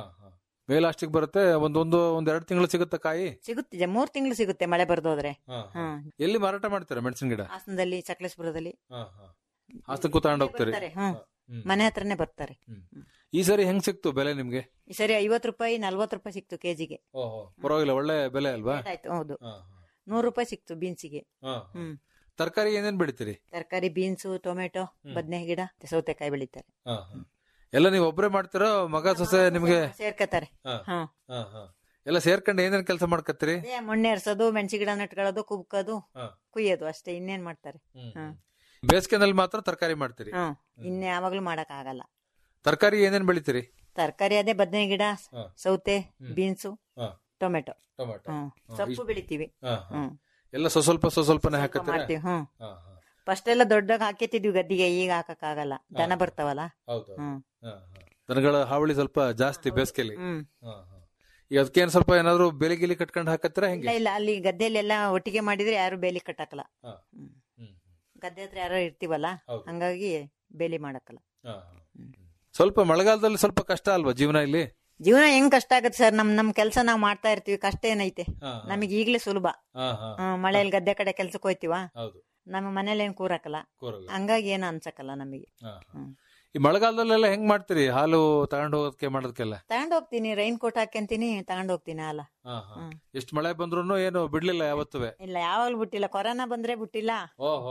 ಮೇ ಲಾಸ್ಟಿಗೆ ಬರುತ್ತೆ ಒಂದೊಂದು ಒಂದ್ ಎರಡು ತಿಂಗಳು ಸಿಗುತ್ತೆ ಕಾಯಿ ಸಿಗುತ್ತೆ ಮೂರ್ ತಿಂಗಳು ಸಿಗುತ್ತೆ ಮಳೆ ಬರ್ದೋದ್ರೆ ಹ್ಮ್ ಎಲ್ಲಿ ಮಾರಾಟ ಮಾಡ್ತೀರಾ ಮೆಣಸಿನ ಗಿಡ ಹಾಸನದಲ್ಲಿ ಸಕಲೇಶ್ಪುರದಲ್ಲಿ ಹಾಸನಕ್ಕೂ ತಗೊಂಡು ಹೋಗ್ತೀರಿ ಬರ್ತಾರೆ ಹ್ಮ್ ಹ್ಮ್. ಮನೆ ಹತ್ರನೇ ಬರ್ತಾರೆ ಈ ಸರಿ ಹೆಂಗ್ ಸಿಕ್ತು ಬೆಲೆ ನಿಮ್ಗೆ ಈ ಸರಿ ಐವತ್ ರೂಪಾಯಿ ನಲ್ವತ್ ರೂಪಾಯಿ ಸಿಕ್ತು ಕೆಜಿಗೆ ಪರವಾಗಿಲ್ಲ ಒಳ್ಳೆ ಬೆಲೆ ಅಲ್ವಾ ಆಯ್ತು ಹೌದು ನೂರು ರೂಪಾಯಿ ಸಿಕ್ತು ಬೀನ್ಸಿಗೆ ಹ್ಮ್ ತರಕಾರಿ ಏನೇನ್ ಬೆಳಿತೀರಿ ತರಕಾರಿ ಬೀನ್ಸು ಟೊಮೆಟೊ ಬದನೆ ಗಿಡ ಮತ್ತೆ ಸೌತೆಕಾಯಿ ಬೆಳಿತಾರೆ ಎಲ್ಲ ನೀವು ಒಬ್ರೇ ಮಾಡ್ತೀರೋ ಮಗ ಸೊಸೆ ನಿಮ್ಗೆ ಸೇರ್ಕತಾರೆ ಹಾ. ಹ್ಮ್ ಎಲ್ಲ ಸೇರ್ಕೊಂಡು ಏನೇನ್ ಕೆಲಸ ಮಾಡ್ಕತ್ತೀರಿ ಅದೇ ಮಣ್ಣೆ ಎರ್ಸೋದು ಮೆಣಸಿ ಗಿಡ ನೆಟ್ಕೊಳ್ಳೋದು ಕುಬ್ಕೋದು ಹಾ. ಕುಯ್ಯೋದು ಅಷ್ಟೇ ಇನ್ನೇನ್ ಮಾಡ್ತಾರೆ ಹ್ಮ್ ಬೇಸಿಗೆನಲ್ಲಿ ಮಾತ್ರ ತರಕಾರಿ ಮಾಡ್ತೀರಿ ಹ್ಮ್ ಇನ್ನ ಯಾವಾಗ್ಲೂ ಮಾಡಕ್ ಆಗಲ್ಲ ತರಕಾರಿ ಏನೇನ್ ಬೆಳಿತೀರಿ ತರಕಾರಿ ಅದೇ ಬದನೆ ಗಿಡ ಹಾ. ಸೌತೆ ಹ್ಮ್. ಬೀನ್ಸು ಹಾ. ಟೊಮೆಟೊ ಟೊಮೆಟೊ ಹ್ಮ್ ಸೊಪ್ಪು ಬೆಳಿತೀವಿ ಹ್ಮ್ ಎಲ್ಲ ಸ್ವಲ್ಪ ಸ್ವಲ್ಪ ಸ್ವಲ್ಪ ಹಾಕತ್ತೀರಾ ಮಾಡ್ತೀವಿ ಹ್ಮ್ ಫಸ್ಟ್ ಎಲ್ಲ ದೊಡ್ಡದಾಗ ಹಾಕಿತ್ತಿದ್ವಿ ಗದ್ದಿಗೆ ಈಗ ಹಾಕಕ್ ಆಗಲ್ಲ ದನ ಬರ್ತಾವಲ್ಲ ಹೌದು ಹ್ಮ್ ದನಗಳ ಹಾವಳಿ ಸ್ವಲ್ಪ ಜಾಸ್ತಿ ಬೇಸಿಗೆಲಿ ಹ್ಮ್ ಈಗ ಅದಕ್ಕೇನ್ ಸ್ವಲ್ಪ ಏನಾದ್ರು ಬೆಲೆ ಗಿಲಿ ಕಟ್ಕೊಂಡು ಹಾಕತ್ತೀರಾ ಇಲ್ಲ ಹೆಂಗೆ ಇಲ್ಲ ಅಲ್ಲಿ ಗದ್ದೆಯಲ್ಲಿ ಎಲ್ಲ ಒಟ್ಟಿಗೆ ಮಾಡಿದ್ರೆ ಯಾರು ಬೇಲಿ ಕಟ್ಟಕಲ್ಲ ಹಾ. ಹ್ಮ್ ಗದ್ದೆ ಹತ್ರ ಯಾರೋ ಇರ್ತೀವಲ್ಲ ಹೌದು. ಹಂಗಾಗಿ ಬೇಲಿ ಮಾಡಕ್ಕಲ್ಲ ಸ್ವಲ್ಪ ಮಳೆಗಾಲದಲ್ಲಿ ಸ್ವಲ್ಪ ಕಷ್ಟ ಅಲ್ವಾ ಜೀವನ ಇಲ್ಲಿ ಜೀವನ ಹೆಂಗ್ ಕಷ್ಟ ಆಗತ್ತೆ ಸರ್ ನಮ್ ನಮ್ ಕೆಲಸ ನಾವ್ ಮಾಡ್ತಾ ಇರ್ತೀವಿ ಕಷ್ಟ ಏನೈತೆ ನಮಗೆ ಈಗ್ಲೇ ಸುಲಭ ಹ್ಮ್, ಮಳೆಯಲ್ಲಿ ಗದ್ದೆ ಕಡೆ ಕೆಲ್ಸಕ್ಕೆ ಹೋಯ್ತಿವ ಹೌದು ನಮ್ಮ ಮನೇಲಿ ಏನ್ ಕೂರಕ್ಕಲ್ಲ ಕೂರಲ್ಲ. ಹಂಗಾಗಿ ಏನು ಅನ್ಸಕ್ಕಲ್ಲ ನಮಗೆ ಹಾ, ಹಾ. ಹ್ಮ್. ಈ ಮಳೆಗಾಲದಲ್ಲೆಲ್ಲ ಹೆಂಗ್ ಮಾಡ್ತೀರಿ ಹಾಲು ತಗೊಂಡು ಹೋಗೋದಕ್ಕೆ ಮಾಡೋದಕ್ಕೆಲ್ಲ ತಗೊಂಡ್ ಹೋಗ್ತೀನಿ ರೈನ್ ಕೋಟ್ ಹಾಕ್ಯಂತೀನಿ ತಗೊಂಡ್ ಹೋಗ್ತೀನಿ ಹಾಲ ಹ್ಮ್. ಎಷ್ಟು ಮಳೆ ಬಂದ್ರು ಏನು ಬಿಡ್ಲಿಲ್ಲ ಯಾವತ್ತುವೆ ಇಲ್ಲ ಯಾವಾಗ್ಲೂ ಬಿಟ್ಟಿಲ್ಲ ಕೊರೋನಾ ಬಂದ್ರೆ ಬಿಟ್ಟಿಲ್ಲ ಓಹೋ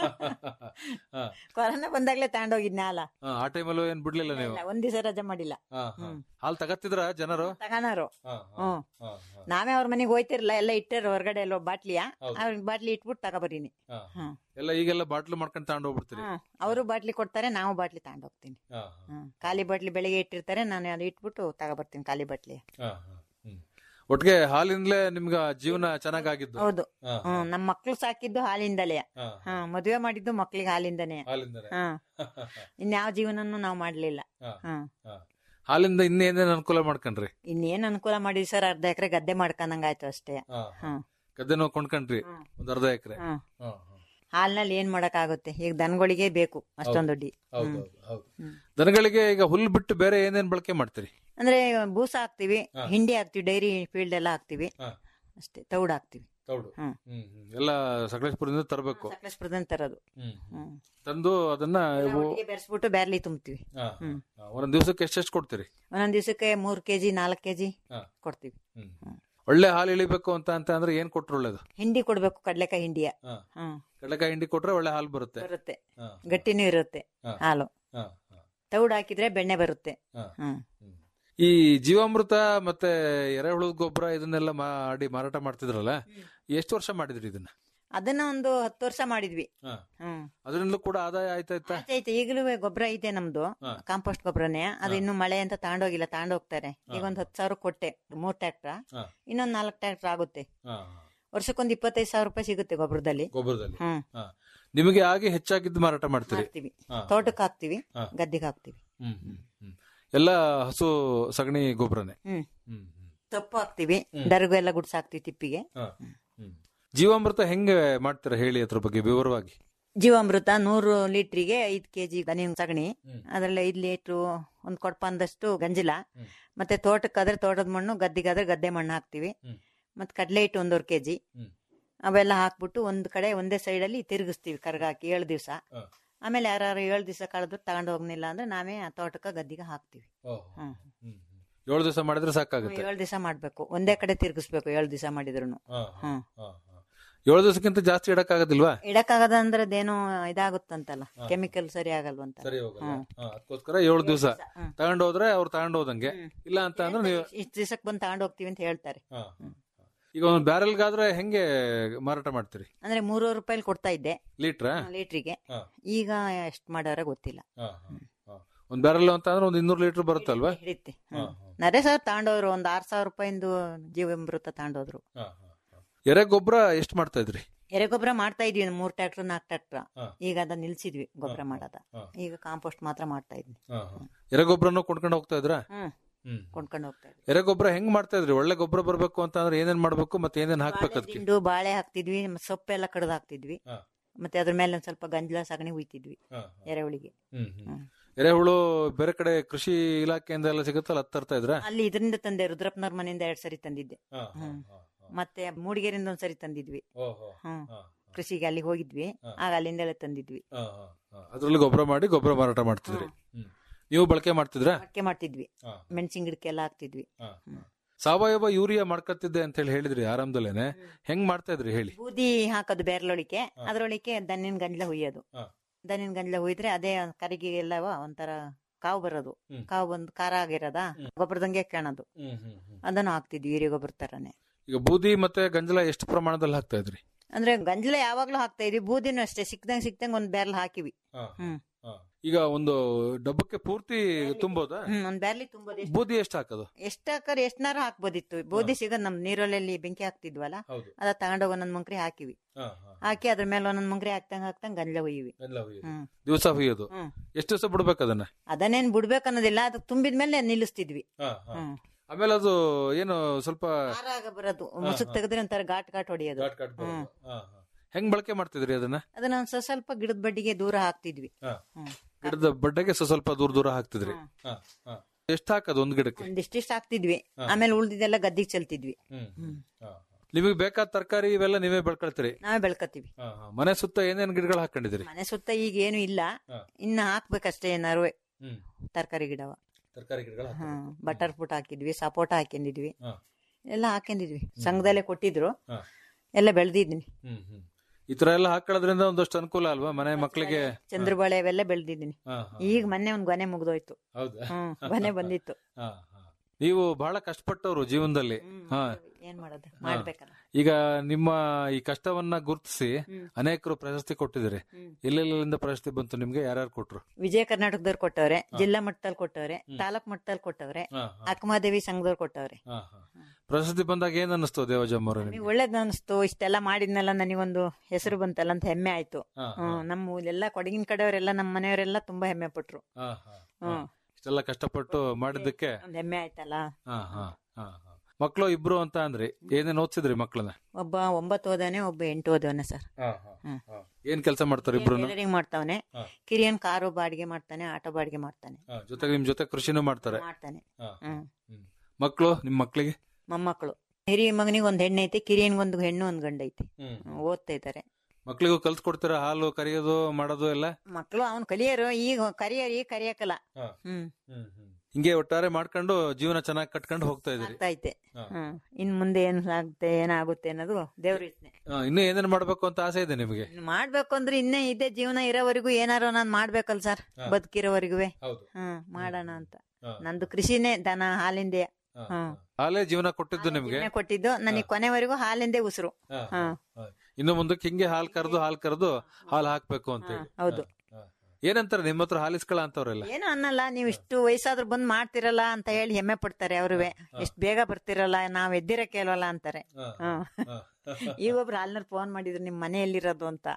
ಹಾ, ಕೊರೋನಾ ಬಂದಾಗ್ಲೇ ತಗೊಂಡೋಗಿದ್ನ ಹಾಲ ಹಾ, ಆ ಟೈಮಲ್ಲೂ ಏನ್ ಬಿಡ್ಲಿಲ್ಲ ನೀವು ಇಲ್ಲ, ಒಂದ್ ದಿವಸ ರಜೆ ಮಾಡಿಲ್ಲ ಹಾ, ಹಾ. ಹ್ಮ್. ಹಾಲು ತಗತ್ತಿದ್ರ ಜನರು ತಗೋನಾರು ಹಾ, ಹಾ, ಹ್ಮ್ ಹಾ, ಹಾ, ನಾವೇ ಅವ್ರ ಮನೆಗೆ ಹೋಯ್ತಿರ್ಲ ಎಲ್ಲ ಇಟ್ಟಿರ್ ಹೊರಗಡೆ ಎಲ್ಲೋ ಬಾಟ್ಲಿಯ ಹೌದು. ಅವ್ರ ಬಾಟ್ಲಿ ಇಟ್ಬಿಟ್ಟು ತಗೊಬರೀನಿ ಹಾ. ಹ್ಮ್ ಎಲ್ಲ ಈಗೆಲ್ಲ ಬಾಟ್ಲು ಮಾಡ್ಕೊಂಡು ತಗೊಂಡು ಹೋಗ್ಬಿಡ್ತೀರಿ ಹ್ಮ್ ಅವರು ಬಾಟ್ಲಿ ಕೊಡ್ತಾರೆ ನಾವು ಬಾಟ್ಲಿ ತಗೊಂಡ್ ಹೋಗ್ತೀನಿ ಹಾ, ಹಾ, ಹ್ಮ್ ಖಾಲಿ ಬಾಟ್ಲಿ ಬೆಳಿಗ್ಗೆ ಇಟ್ಟಿರ್ತಾರೆ ನಾನು ಅದು ಇಟ್ಬಿಟ್ಟು ತಗೊಬರ್ತೀನಿ ಖಾಲಿ ಬಾಟ್ಲಿ ಹಾ, ಹಾ. ಹ್ಮ್. ಒಟ್ಟಿಗೆ ಹಾಲಿಂದಲೇ ನಿಮ್ಗ ಜೀವನ ಚೆನ್ನಾಗಾಗಿದ್ದು ಹೌದು ಹಾ, ಹಾ, ಹ್ಮ್ ನಮ್ ಮಕ್ಳು ಸಾಕಿದ್ದು ಹಾಲಿಂದಲೇ ಹಾ, ಹಾ ಮದುವೆ ಮಾಡಿದ್ದು ಮಕ್ಳಿಗೆ ಹಾಲಿಂದನೇ ಹಾಲಿಂದನೇ ಹಾ ಇನ್ಯಾವ ಜೀವನನು ನಾವು ಮಾಡ್ಲಿಲ್ಲ ಹಾ, ಹ್ಮ್ ಹಾ. ಹಾಲಿಂದ ಇನ್ನೇನೇನ್ ಅನುಕೂಲ ಮಾಡ್ಕೊಂಡ್ರಿ ಇನ್ನೇನ್ ಅನುಕೂಲ ಮಾಡಿದ್ವಿ ಸರ್ ಅರ್ಧ ಎಕರೆ ಗದ್ದೆ ಮಾಡ್ಕೊಂಡಂಗಾಯ್ತು ಅಷ್ಟೇ ಹಾ, ಹಾ. ಹ್ಮ್ ಗದ್ದೆನೂ ಕೊಂಡ್ಕೊಂಡ್ರಿ ಹ್ಮ್. ಒಂದ್ ಅರ್ಧ ಎಕರೆ ಹ್ಮ್ ಹಾಲ್ನಲ್ಲಿ ಏನ್ ಮಾಡಕ್ ಆಗುತ್ತೆ ಈಗ ದನಗಳಿಗೆ ಬೇಕು ಅಷ್ಟೊಂದು ದುಡ್ಡಿ ಹೌದು ಹ್ಮ್. ಹೌದು ಹೌದು ಹ್ಮ್. ದನಗಳಿಗೆ ಈಗ ಹುಲ್ಲು ಬಿಟ್ಟು ಬೇರೆ ಏನೇನ್ ಬಳಕೆ ಮಾಡ್ತೀರಿ ಅಂದ್ರೆ ಬೂಸ ಹಾಕ್ತಿವಿ ಹಾ. ಹಿಂಡಿ ಹಾಕ್ತಿವಿ ಡೈರಿ ಫೀಲ್ಡ್ ಎಲ್ಲ ಹಾಕ್ತಿವಿ ಹಾ. ಅಷ್ಟೇ ತೌಡ್ ಹಾಕ್ತಿವಿ ತೌಡು ಹ್ಮ್. ಹ್ಮ್ ಹ್ಮ್. ಎಲ್ಲ ಸಕಲೇಶ್ಪುರದಿಂದ ತರಬೇಕು ಸಕಲೇಶ್ಪುರದಿಂದ ತರೋದು ಹ್ಮ್ ಹ್ಮ್ ತಂದು ಅದನ್ನ ಇವು ಬೆರೆಸ್ಬಿಟ್ಟು ಬ್ಯಾರ್ಲಿ ತುಂಬ್ತಿವಿ ಹಾ, ಹ್ಮ್. ಹಾ. ಒಂದೊಂದ್ ದಿವಸಕ್ಕೆ ಎಷ್ಟೆಷ್ಟು ಕೊಡ್ತೀರಿ ಒಂದೊಂದ್ ದಿವಸಕ್ಕೆ ಮೂರ್ ಕೆಜಿ ನಾಲ್ಕ್ ಕೆಜಿ ಹಾ. ಕೊಡ್ತೀವಿ ಹ್ಮ್. ಹ್ಮ್. ಒಳ್ಳೆ ಹಾಲು ಇಳಿಬೇಕು ಅಂತ ಅಂತ ಅಂದ್ರೆ ಏನ್ ಕೊಟ್ರು ಒಳ್ಳೇದು ಹಿಂಡಿ ಕೊಡ್ಬೇಕು ಕಡ್ಲೆಕಾಯಿ ಹಿಂಡಿಯ ಹಾ. ಹ್ಮ್ ಕಡಲೆಕಾಯಿ ಹಿಂಡಿ ಕೊಟ್ರೆ ಒಳ್ಳೆ ಹಾಲು ಬರುತ್ತೆ ಬರುತ್ತೆ ಹಾ, ಗಟ್ಟಿನೂ ಇರುತ್ತೆ ಹಾ. ಹಾಲು ಹಾ, ಹಾ, ತೌಡ್ ಹಾಕಿದ್ರೆ ಬೆಣ್ಣೆ ಬರುತ್ತೆ ಹಾ. ಹ್ಮ್ ಹ್ಮ್. ಈ ಜೀವಾಮೃತ ಮತ್ತೆ ಎರೆಹುಳದ ಗೊಬ್ಬರ ಇದನ್ನೆಲ್ಲ ಮಾಡಿ ಮಾರಾಟ ಮಾಡ್ತಿದ್ರಲ್ಲ ಎಷ್ಟು ವರ್ಷ ಮಾಡಿದ್ರಿ ಇದನ್ನ ಅದನ್ನ ಒಂದು ಹತ್ತು ವರ್ಷ ಮಾಡಿದ್ವಿ ಹಾ. ಹ್ಮ್ ಅದರಿಂದಲೂ ಕೂಡ ಆದಾಯ ಆಯ್ತಾಯ್ತಾ ಆಯ್ತಾಯ್ತು ಈಗಲೂ ಗೊಬ್ಬರ ಐತೆ ನಮ್ದು ಹಾ. ಕಾಂಪೋಸ್ಟ್ ಗೊಬ್ಬರನೇ ಅದು ಇನ್ನು ಮಳೆ ಅಂತ ತಗೊಂಡೋಗಿಲ್ಲ ತಗೊಂಡೋಗ್ತಾರೆ ಈಗ ಒಂದ್ ಹತ್ತು ಸಾವಿರ ಕೊಟ್ಟೆ ಮೂರ್ ಟ್ರ್ಯಾಕ್ಟರ್ ಹಾ. ಇನ್ನೊಂದ್ ನಾಲ್ಕು ಟ್ರ್ಯಾಕ್ಟರ್ ಆಗುತ್ತೆ ಹಾ. ವರ್ಷಕ್ಕೊಂದ್ ಇಪ್ಪತ್ತೈದು ಸಾವಿರ ರೂಪಾಯಿ ಸಿಗುತ್ತೆ ಗೊಬ್ಬರದಲ್ಲಿ ಗೊಬ್ಬರದಲ್ಲಿ ಹ್ಮ್ ಹಾ. ನಿಮಗೆ ಆಗಿ ಹೆಚ್ಚಾಗಿದ್ದು ಮಾರಾಟ ಮಾಡ್ತೀರಿ ಹಾಕ್ತಿವಿ ಹಾ. ತೋಟಕ್ಕೆ ಹಾಕ್ತಿವಿ ಹಾ. ಗದ್ದೆಗೆ ಹಾಕ್ತಿವಿ ಹ್ಮ್ ಹ್ಮ್ ಹ್ಮ್. ಎಲ್ಲ ಹಸು ಸಗಣಿ ಗೊಬ್ಬರನೇ ಹ್ಮ್ ಹ್ಮ್ ಹ್ಮ್. ತಪ್ಪು ಹಾಕ್ತಿವಿ ಡರ್ಗು ಎಲ್ಲ ಗುಡ್ಸ್ ಹಾಕ್ತಿವಿ ತಿಪ್ಪಿಗೆ ಹಾ. ಹ್ಮ್. ಜೀವಾಮೃತ ಹೆಂಗೆ ಮಾಡ್ತೀರಾ ಹೇಳಿ ಅದ್ರ ಬಗ್ಗೆ ವಿವರವಾಗಿ ಜೀವಾಮೃತ ನೂರು ಲೀಟ್ರಿಗೆ ಐದ್ ಕೆಜಿ ದನಿ ಸಗಣಿ ಹ್ಮ್. ಅದ್ರಲ್ಲಿ ಐದ್ ಲೀಟ್ರು ಒಂದ್ ಕೊಡಪಂದಷ್ಟು ಗಂಜಿಲ ಹ್ಮ್. ಮತ್ತೆ ತೋಟಕ್ಕಾದ್ರೆ ತೋಟದ ಮಣ್ಣು ಗದ್ದಿಗಾದ್ರೆ ಗದ್ದೆ ಮಣ್ಣು ಹಾಕ್ತಿವಿ ಹ್ಮ್. ಮತ್ತೆ ಕಡಲೆ ಹಿಟ್ಟು ಒಂದೂವರೆ ಕೆಜಿ ಹ್ಮ್. ಅವೆಲ್ಲ ಹಾಕ್ಬಿಟ್ಟು ಒಂದ್ ಕಡೆ ಒಂದೇ ಸೈಡ್ ಅಲ್ಲಿ ತಿರುಗಿಸ್ತೀವಿ ಕರ್ಗಾಕಿ ಏಳು ದಿವಸ ಹಾ. ಆಮೇಲೆ ಯಾರು ಏಳು ದಿವಸ ಕಳೆದ್ರು ತಗೊಂಡು ಹೋಗ್ಲಿಲ್ಲ ಅಂದ್ರೆ ನಾವೇ ಆ ತೋಟಕ್ಕೆ ಗದ್ದಿಗೆ ಹಾಕ್ತಿವಿ ಓಹ್. ಹ್ಮ್. ಹ್ಮ್ ಹ್ಮ್. ಏಳು ದಿವಸ ಮಾಡಿದ್ರೆ ಸಾಕಾಗುತ್ತೆ ಏಳು ದಿವಸ ಮಾಡ್ಬೇಕು ಒಂದೇ ಕಡೆ ತಿರುಗಿಸ್ಬೇಕು ಏಳು ದಿವಸ ಮಾಡಿದ್ರು ಹಾ, ಹಾ, ಹ್ಮ್. ಹಾ, ಹಾ. ಏಳು ದಿವಸಕ್ಕಿಂತ ಜಾಸ್ತಿ ಇಡಕ್ಕಾಗದಿಲ್ವಾ ಇಡಕ್ಕಾಗದ ಅಂದ್ರೆ ಅದೇನೋ ಇದಾಗುತ್ತಂತಲ್ಲ ಕೆಮಿಕಲ್ ಸರಿ ಆಗಲ್ವಂತ ಸರಿ ಹೋಗಲ್ಲ ಹ್ಮ್. ಹಾ, ಅದಕ್ಕೋಸ್ಕರ ಏಳು ದಿವಸ ಹ್ಮ್. ತಗೊಂಡು ಹೋದ್ರೆ ಅವ್ರು ತಗೊಂಡು ಹೋದಂಗೆ ಹ್ಮ್. ಇಲ್ಲ ಅಂತ ಅಂದ್ರೆ ನೀವು ಇಷ್ಟು ದಿವಸಕ್ಕೆ ಬಂದು ತಗೊಂಡು ಹೋಗ್ತೀವಿ ಅಂತ ಹೇಳ್ತಾರೆ ಹಾ. ಈಗ ಒಂದು ಬ್ಯಾರೆಲ್ಗಾದ್ರೆ ಹೆಂಗೆ ಮಾರಾಟ ಮಾಡ್ತೀರಿ ಅಂದ್ರೆ ಮೂರುವರೆ ರೂಪಾಯಿ ಕೊಡ್ತಾ ಇದ್ದೆ ಲೀಟ್ರಾ ಲೀಟ್ರಿಗೆ ಹಾ. ಈಗ ಎಷ್ಟು ಮಾಡೋರ ಗೊತ್ತಿಲ್ಲ ಒಂದ್ ಬ್ಯಾರೆಲ್ ಅಂತ ಅಂದ್ರೆ ಒಂದ್ ಇನ್ನೂರು ಲೀಟರ್ ಬರುತ್ತಲ್ವಾ ಹಿಡಿತೆ ಹಾ, ನರೆ ಸಾವಿರ ತಗೊಂಡೋದ್ರು ಒಂದ್ ಆರ್ ಸಾವಿರ ರೂಪಾಯಿಂದು ಜೀವಾಮೃತ ತಗೊಂಡೋದ್ರು ಹಾ, ಹಾ, ಹಾ. ಎರೆ ಗೊಬ್ಬರ ಎಷ್ಟು ಮಾಡ್ತಾ ಇದ್ರಿ ಎರೆಗೊಬ್ಬರ ಮಾಡ್ತಾ ಇದ್ವಿ ಒಂದ್ ಮೂರ್ ಟ್ರ್ಯಾಕ್ಟರ್ ನಾಲ್ಕು ಟ್ರ್ಯಾಕ್ಟರ್ ಹಾ. ಈಗ ಅದ ನಿಲ್ಸಿದ್ವಿ ಗೊಬ್ಬರ ಮಾಡೋದ ಹಾ. ಈಗ ಕಾಂಪೋಸ್ಟ್ ಮಾತ್ರ ಮಾಡ್ತಾ ಇದ್ವಿ ಹಾ, ಹಾ. ಎರೆ ಗೊಬ್ಬರನು ಕೊಂಡ್ಕೊಂಡು ಹೋಗ್ತಾ ಇದ್ರಾ ಹ್ಮ್ ಹ್ಮ್ ಕೊಂಡ್ಕೊಂಡು ಹೋಗ್ತಾ ಇದ್ವಿ ಎರೆ ಗೊಬ್ಬರ ಹೆಂಗ್ ಮಾಡ್ತಾ ಇದ್ರಿ ಒಳ್ಳೆ ಗೊಬ್ಬರ ಬರ್ಬೇಕು ಅಂತ ಅಂದ್ರೆ ಏನೇನ್ ಮಾಡ್ಬೇಕು ಮತ್ತೆ ಏನೇನ್ ಹಾಕ್ಬೇಕು ಅದಕ್ಕೆ ದಿಂಡು ಬಾಳೆ ಹಾಕ್ತಿದ್ವಿ ಮತ್ತೆ ಸೊಪ್ಪೆಲ್ಲ ಕಡ್ದು ಹಾಕ್ತಿದ್ವಿ ಹಾ. ಮತ್ತೆ ಅದ್ರ ಮೇಲೆ ಒಂದ್ ಸ್ವಲ್ಪ ಗಂಜಲ ಸಗಣಿ ಹುಯ್ತಿದ್ವಿ ಹಾ, ಹಾ. ಎರೆಹುಳಿಗೆ ಹ್ಮ್, ಹ್ಮ್. ಹ್ಮ್. ಎರೆಹುಳು ಬೇರೆ ಕಡೆ ಕೃಷಿ ಇಲಾಖೆಯಿಂದ ಎಲ್ಲ ಸಿಗುತ್ತಲ್ಲ ಹತ್ ತರ್ತಾ ಇದ್ರ ಅಲ್ಲಿ ಇದರಿಂದ ತಂದೆ ರುದ್ರಪ್ಪನವ್ರ ಮನೆಯಿಂದ ಎರಡ್ ಸರಿ ತಂದಿದ್ದೆ ಹ್ಮ್. ಮತ್ತೆ ಮೂಡಿಗೆರೆಯಿಂದ ಒಂದ್ ಸರಿ ತಂದಿದ್ವಿ ಹ್ಮ್ ಕೃಷಿಗೆ ಅಲ್ಲಿ ಹೋಗಿದ್ವಿ ಹಾ. ಆಗ ಅಲ್ಲಿಂದಲೇ ತಂದಿದ್ವಿ ಅದ್ರಲ್ಲಿ ಗೊಬ್ಬರ ಮಾಡಿ ಗೊಬ್ಬರ ಮಾರಾಟ ಮಾಡ್ತಿದ್ರಿ ಹ್ಮ್. ನೀವು ಬಳಕೆ ಮಾಡ್ತಿದ್ರಾ ಅಡಿಕೆ ಮಾಡ್ತಿದ್ವಿ ಮೆಣಸಿನ ಗಿಡಕ್ಕೆ ಎಲ್ಲ ಹಾಕ್ತಿದ್ವಿ ಸಾವಯವ ಯೂರಿಯಾ ಮಾಡ್ಕೊತಿದ್ದೆ ಅಂತ ಹೇಳಿ ಹೇಳಿದ್ರಿ ಆರಂಭದಲ್ಲೇನೆ ಹೆಂಗ್ ಮಾಡ್ತಾ ಇದ್ರಿ ಹೇಳಿ ಬೂದಿ ಹಾಕೋದು ಬೇರ್ಲೊಳಿಕೆ ಅದ್ರೊಳಿಕೆ ದನಿನ ಗಂಜಲ ಹುಯ್ಯೋದು ಹಾ. ದನಿನ ಗಂಜಲ ಹುಯ್ದ್ರೆ ಅದೇ ಕರಿಗೆ ಎಲ್ಲವ ಒಂಥರ ಕಾವು ಬರೋದು ಹ್ಮ್. ಕಾವು ಬಂದು ಖಾರ ಆಗಿರೋದ ಗೊಬ್ಬರದಂಗೆ ಕಾಣೋದು ಅದನ್ನು ಹಾಕ್ತಿದ್ವಿ ಹಿರಿಯ ಗೊಬ್ಬರ ತರನೇ ಈಗ ಬೂದಿ ಮತ್ತೆ ಗಂಜಲ ಎಷ್ಟು ಪ್ರಮಾಣದಲ್ಲಿ ಹಾಕ್ತಾ ಇದ್ರಿ ಅಂದ್ರೆ ಗಂಜಲ ಯಾವಾಗ್ಲೂ ಹಾಕ್ತಾ ಇದ್ವಿ ಬೂದಿನೂ ಅಷ್ಟೇ ಸಿಕ್ದಂಗ್ ಸಿಕ್ದಂಗ್ ಒಂದ್ ಬ್ಯಾರ್ಲ್ ಹಾಕಿವಿ ಹ್ಮ್ ಈಗ ಒಂದು ಡಬ್ಬಕ್ಕೆ ಪೂರ್ತಿ ತುಂಬೋದಾ ಹ್ಮ್ ಒಂದ್ ಬ್ಯಾರ್ಲಿ ತುಂಬೋದು ಎಷ್ಟು ಬೂದಿ ಎಷ್ಟು ಹಾಕೋದು ಎಷ್ಟ್ ಹಾಕರ್ ಎಷ್ಟ್ನಾರು ಹಾಕ್ಬೋದಿತ್ತು ಬೂದಿ ಸಿಗೋದ್ ನಮ್ ನೀರಲ್ಲಿ ಬೆಂಕಿ ಹಾಕ್ತಿದ್ವಲ್ಲ ಹೌದು ಅದ ತಗೊಂಡೋಗಿ ಒಂದೊಂದ್ ಮಂಕ್ರಿ ಹಾಕಿವಿ ಹಾಕಿ ಅದ್ರ ಮೇಲೆ ಒಂದೊಂದ್ ಮಂಕ್ರಿ ಹಾಕ್ತಂಗ್ ಹಾಕ್ತಂಗ್ ಗಂಜಲ ಹುಯ್ಯಿವಿ ಹ್ಮ್ ದಿವಸ ಹುಯ್ಯೋದು ಹ್ಮ್ ಎಷ್ಟು ದಿವಸ ಬಿಡ್ಬೇಕು ಅದನ್ನ ಅದನ್ನೇನ್ ಬಿಡ್ಬೇಕು ಅನ್ನೋದಿಲ್ಲ ಅದು ತುಂಬಿದ್ಮೇಲೆ ನಿಲ್ಲಿಸ್ತಿದ್ವಿ ಹ್ಮ್ ಆಮೇಲೆ ಅದು ಏನು ಸ್ವಲ್ಪ ಖಾರ ಆಗ ಬರೋದು ಮುಸುಕ್ ತೆಗೆದ್ರೆ ಒಂಥರ ಘಾಟ್ ಘಾಟ್ ಹೊಡಿಯೋದು ಹ್ಮ್ ಹೆಂಗ್ ಬಳಕೆ ಮಾಡ್ತಿದ್ರಿ ಅದನ್ನ ಅದನ್ನ ಒಂದ್ ಸ್ವಲ್ಪ ಸ್ವಲ್ಪ ಗಿಡದ ಬಡ್ಡಿಗೆ ದೂರ ಹಾಕ್ತಿದ್ವಿ ಹ್ಮ್. ಗಿಡದ ಬಡ್ಡೆಗೆ ಸ್ವಲ್ಪ ಸ್ವಲ್ಪ ದೂರ ದೂರ ಹಾಕ್ತಿದ್ರಿ ಎಷ್ಟ್ ಹಾಕದು ಒಂದ್ ಗಿಡಕ್ಕೆ ಒಂದಿಷ್ಟಿಷ್ಟು ಹಾಕ್ತಿದ್ವಿ ಆಮೇಲೆ ಉಳ್ದಿದ್ದೆಲ್ಲ ಗದ್ದಿಗೆ ಚೆಲ್ತಿದ್ವಿ ನಿಮಗೆ ಬೇಕಾದ ತರಕಾರಿ ಇವೆಲ್ಲ ನೀವೇ ಬೆಳ್ಕೊಳ್ತೀರಿ ನಾವೇ ಬೆಳ್ಕತ್ತೀವಿ ಮನೆ ಸುತ್ತ ಏನೇನ್ ಗಿಡಗಳು ಹಾಕೊಂಡಿದಿರಿ ಮನೆ ಸುತ್ತ ಈಗ ಏನು ಇಲ್ಲ ಇನ್ನ ಹಾಕ್ಬೇಕಷ್ಟೇ ಏನಾರು ತರಕಾರಿ ಗಿಡವ ತರಕಾರಿ ಗಿಡಗಳು ಹ್ಮ್ ಬಟರ್ ಫ್ರೂಟ್ ಹಾಕಿದ್ವಿ ಸಪೋಟ ಹಾಕೊಂಡಿದ್ವಿ ಎಲ್ಲ ಹಾಕೊಂಡಿದ್ವಿ ಸಂಘದಲ್ಲೇ ಕೊಟ್ಟಿದ್ರು ಎಲ್ಲ ಬೆಳ್ದಿದ್ನಿ ಈ ತರ ಎಲ್ಲ ಹಾಕೊಳ್ಳೋದ್ರಿಂದ ಒಂದಷ್ಟು ಅನುಕೂಲ ಅಲ್ವಾ ಮನೆ ಮಕ್ಕಳಿಗೆ ಚಂದ್ರಬಾಳೆ ಅವೆಲ್ಲ ಬೆಳ್ದಿದ್ದೀನಿ ಈಗ ಮೊನ್ನೆ ಒಂದ್ ಗೊನೆ ಮುಗ್ದೋಯ್ತು ಹೌದಾ ಹ್ಮ್ ಗೊನೆ ಬಂದಿತ್ತು ಹಾ, ಹಾ. ನೀವು ಬಹಳ ಕಷ್ಟಪಟ್ಟವ್ರು ಜೀವನದಲ್ಲಿ ಹಾ ಏನ್ ಮಾಡೋದು ಮಾಡ್ಬೇಕಲ್ಲ ಈಗ ನಿಮ್ಮ ಈ ಕಷ್ಟವನ್ನ ಗುರುತಿಸಿ ಅನೇಕರು ಪ್ರಶಸ್ತಿ ಕೊಟ್ಟಿದ್ದೀರಿ ಎಲ್ಲೆಲ್ಲಿಂದ ಪ್ರಶಸ್ತಿ ಬಂತು ನಿಮ್ಗೆ ಯಾರ್ಯಾರು ಕೊಟ್ರು ವಿಜಯ ಕರ್ನಾಟಕದವ್ರು ಕೊಟ್ಟವ್ರೆ ಜಿಲ್ಲಾ ಮಟ್ಟದಲ್ಲಿ ಕೊಟ್ಟವ್ರೆ ತಾಲೂಕ್ ಮಟ್ಟದಲ್ಲಿ ಕೊಟ್ಟವ್ರೆ ಅಕ್ಕಮಹಾದೇವಿ ಸಂಘದವ್ರು ಕೊಟ್ಟವ್ರೆ ಪ್ರಶಸ್ತಿ ಬಂದಾಗ ಏನ್ ಅನ್ನಿಸ್ತು ದೇವಜಮ್ಮ ಅವ್ರೆ ನಿಮ್ಗೆ ನಮಗೆ ಒಳ್ಳೇದ್ ಅನಿಸ್ತು ಇಷ್ಟೆಲ್ಲ ಮಾಡಿದ್ನೆಲ್ಲ ನನಗೊಂದು ಹೆಸರು ಬಂತಲ್ಲ ಅಂತ ಹೆಮ್ಮೆ ಆಯ್ತು ಹ್ಮ್ ನಮ್ಮ ಎಲ್ಲ ಕೊಡಗಿನ ಕಡೆಯವರೆಲ್ಲ ನಮ್ಮ ಮನೆಯವರೆಲ್ಲ ತುಂಬಾ ಹೆಮ್ಮೆ ಪಟ್ರು ಹಾ, ಹಾ, ಹಾ. ಹ್ಮ್ ಇಷ್ಟೆಲ್ಲ ಕಷ್ಟಪಟ್ಟು ಮಾಡಿದ್ದಕ್ಕೆ ಒಂದ್ ಹೆಮ್ಮೆ ಆಯ್ತಲ್ಲ ಹಾ, ಹಾ, ಹಾ, ಹಾ. ಮಕ್ಳು ಇಬ್ರು ಅಂತ ಅಂದ್ರಿ ಏನೇನ್ ಓದ್ಸಿದ್ರಿ ಮಕ್ಳನ್ನ ಒಬ್ಬ ಒಂಬತ್ತು ಓದವನೆ ಒಬ್ಬ ಎಂಟು ಓದವನೆ ಸರ್ ಹ್ಮ್. ಏನ್ ಕೆಲಸ ಮಾಡ್ತಾರೆ ಇಬ್ರು ಟೈಲರಿಂಗ್ ಮಾಡ್ತಾವನೆ ಕಿರಿಯನ್ ಕಾರು ಬಾಡಿಗೆ ಮಾಡ್ತಾನೆ ಆಟೋ ಬಾಡಿಗೆ ಮಾಡ್ತಾನೆ ಜೊತೆಗೆ ನಿಮ್ ಜೊತೆ ಕೃಷಿನೂ ಮಾಡ್ತಾರೆ ಮಾಡ್ತಾನೆ ಹಾ. ಹ್ಮ್ ಹ್ಮ್. ಮಕ್ಳು ನಿಮ್ ಮಕ್ಳಿಗೆ ಮೊಮ್ಮಕ್ಕಳು ಹಿರಿಯ ಮಗನಿಗೆ ಒಂದ್ ಹೆಣ್ಣು ಐತಿ ಕಿರಿಯನ್ಗೊಂದು ಹೆಣ್ಣು ಒಂದ್ ಗಂಡ ಐತಿ ಹ್ಮ್, ಓದ್ತಾ ಇದ್ದಾರೆ ಮಕ್ಳಿಗೂ ಕಲ್ತ್ ಕೊಡ್ತೀರಾ ಹಾಲು ಕರಿಯೋದು ಮಾಡೋದು ಎಲ್ಲ ಮಕ್ಕಳು ಅವ್ನ್ ಕಲಿಯರು ಈಗ ಕರಿಯರ್ ಈಗ ಕರಿಯಕಲ್ಲ ಹ್ಮ್ ಹಿಂಗೆ ಒಟ್ಟಾರೆ ಮಾಡ್ಕೊಂಡು ಜೀವನ ಚೆನ್ನಾಗಿ ಕಟ್ಕೊಂಡು ಹೋಗ್ತಾ ಇದೀರಿ ಆಗ್ತಾ ಐತೆ ಹ್ಮ್ ಇನ್ ಮುಂದೆ ಏನ್ ಆಗುತ್ತೆ ಏನಾಗುತ್ತೆ ಅನ್ನೋದು ದೇವ್ರ ಇಚ್ಛೆ ಆ, ಇನ್ನು ಏನೇನ್ ಮಾಡ್ಬೇಕು ಅಂತ ಆಸೆ ಇದೆ ನಿಮಗೆ ಇನ್ನು ಮಾಡ್ಬೇಕು ಅಂದ್ರೆ ಇನ್ನೇ ಇದೇ ಜೀವನ ಇರೋವರೆಗೂ ಏನಾರು ನಾನ್ ಮಾಡ್ಬೇಕಲ್ಲ ಸರ್ ಬದುಕಿರೋವರೆಗೂ ಹೌದು ಹ್ಮ್ ಮಾಡೋಣ ಅಂತ ನಂದು ಕೃಷಿನೇ ದನ ಹಾಲಿಂದೆ ಹ್ಮ್ ಹಾಲೇ ಜೀವನ ಕೊಟ್ಟಿದ್ದು ನಿಮ್ಗೆ ಜೀವನ ಕೊಟ್ಟಿದ್ದು ನನಗೆ ಕೊನೆವರೆಗೂ ಹಾಲಿಂದೆ ಉಸಿರು ಹ್ಮ್ ಇನ್ನು ಮುಂದಕ್ಕೆ ಹಿಂಗೆ ಹಾಲ್ ಕರೆದು ಹಾಲ್ ಕರೆದು ಹಾಲ್ ಹಾಕ್ಬೇಕು ಅಂತ ಹೇಳಿ ಹೌದು ಏನಂತಾರೆ ನಿಮ್ಮ ಹತ್ರ ಹಾಲಿಸ್ಕೊಳ ಅಂತವ್ರೆಲ್ಲ ಏನು ಅನ್ನಲ್ಲ ನೀವು ಇಷ್ಟು ವಯಸ್ಸಾದ್ರೂ ಬಂದ್ ಮಾಡ್ತಿರಲ್ಲ ಅಂತ ಹೇಳಿ ಹೆಮ್ಮೆ ಪಡ್ತಾರೆ ಅವ್ರುವೆ ಇಷ್ಟು ಬೇಗ ಬರ್ತಿರಲ್ಲ ನಾವ್ ಎದ್ದಿರ ಕೇಳಲ್ಲ ಅಂತಾರೆ ಹ್ಮ್ ಈಗ ಒಬ್ರು ಹಾಲ್ನಲ್ಲಿ ಫೋನ್ ಮಾಡಿದ್ರು ನಿಮ್ ಮನೆಯಲ್ಲಿರೋದು ಅಂತ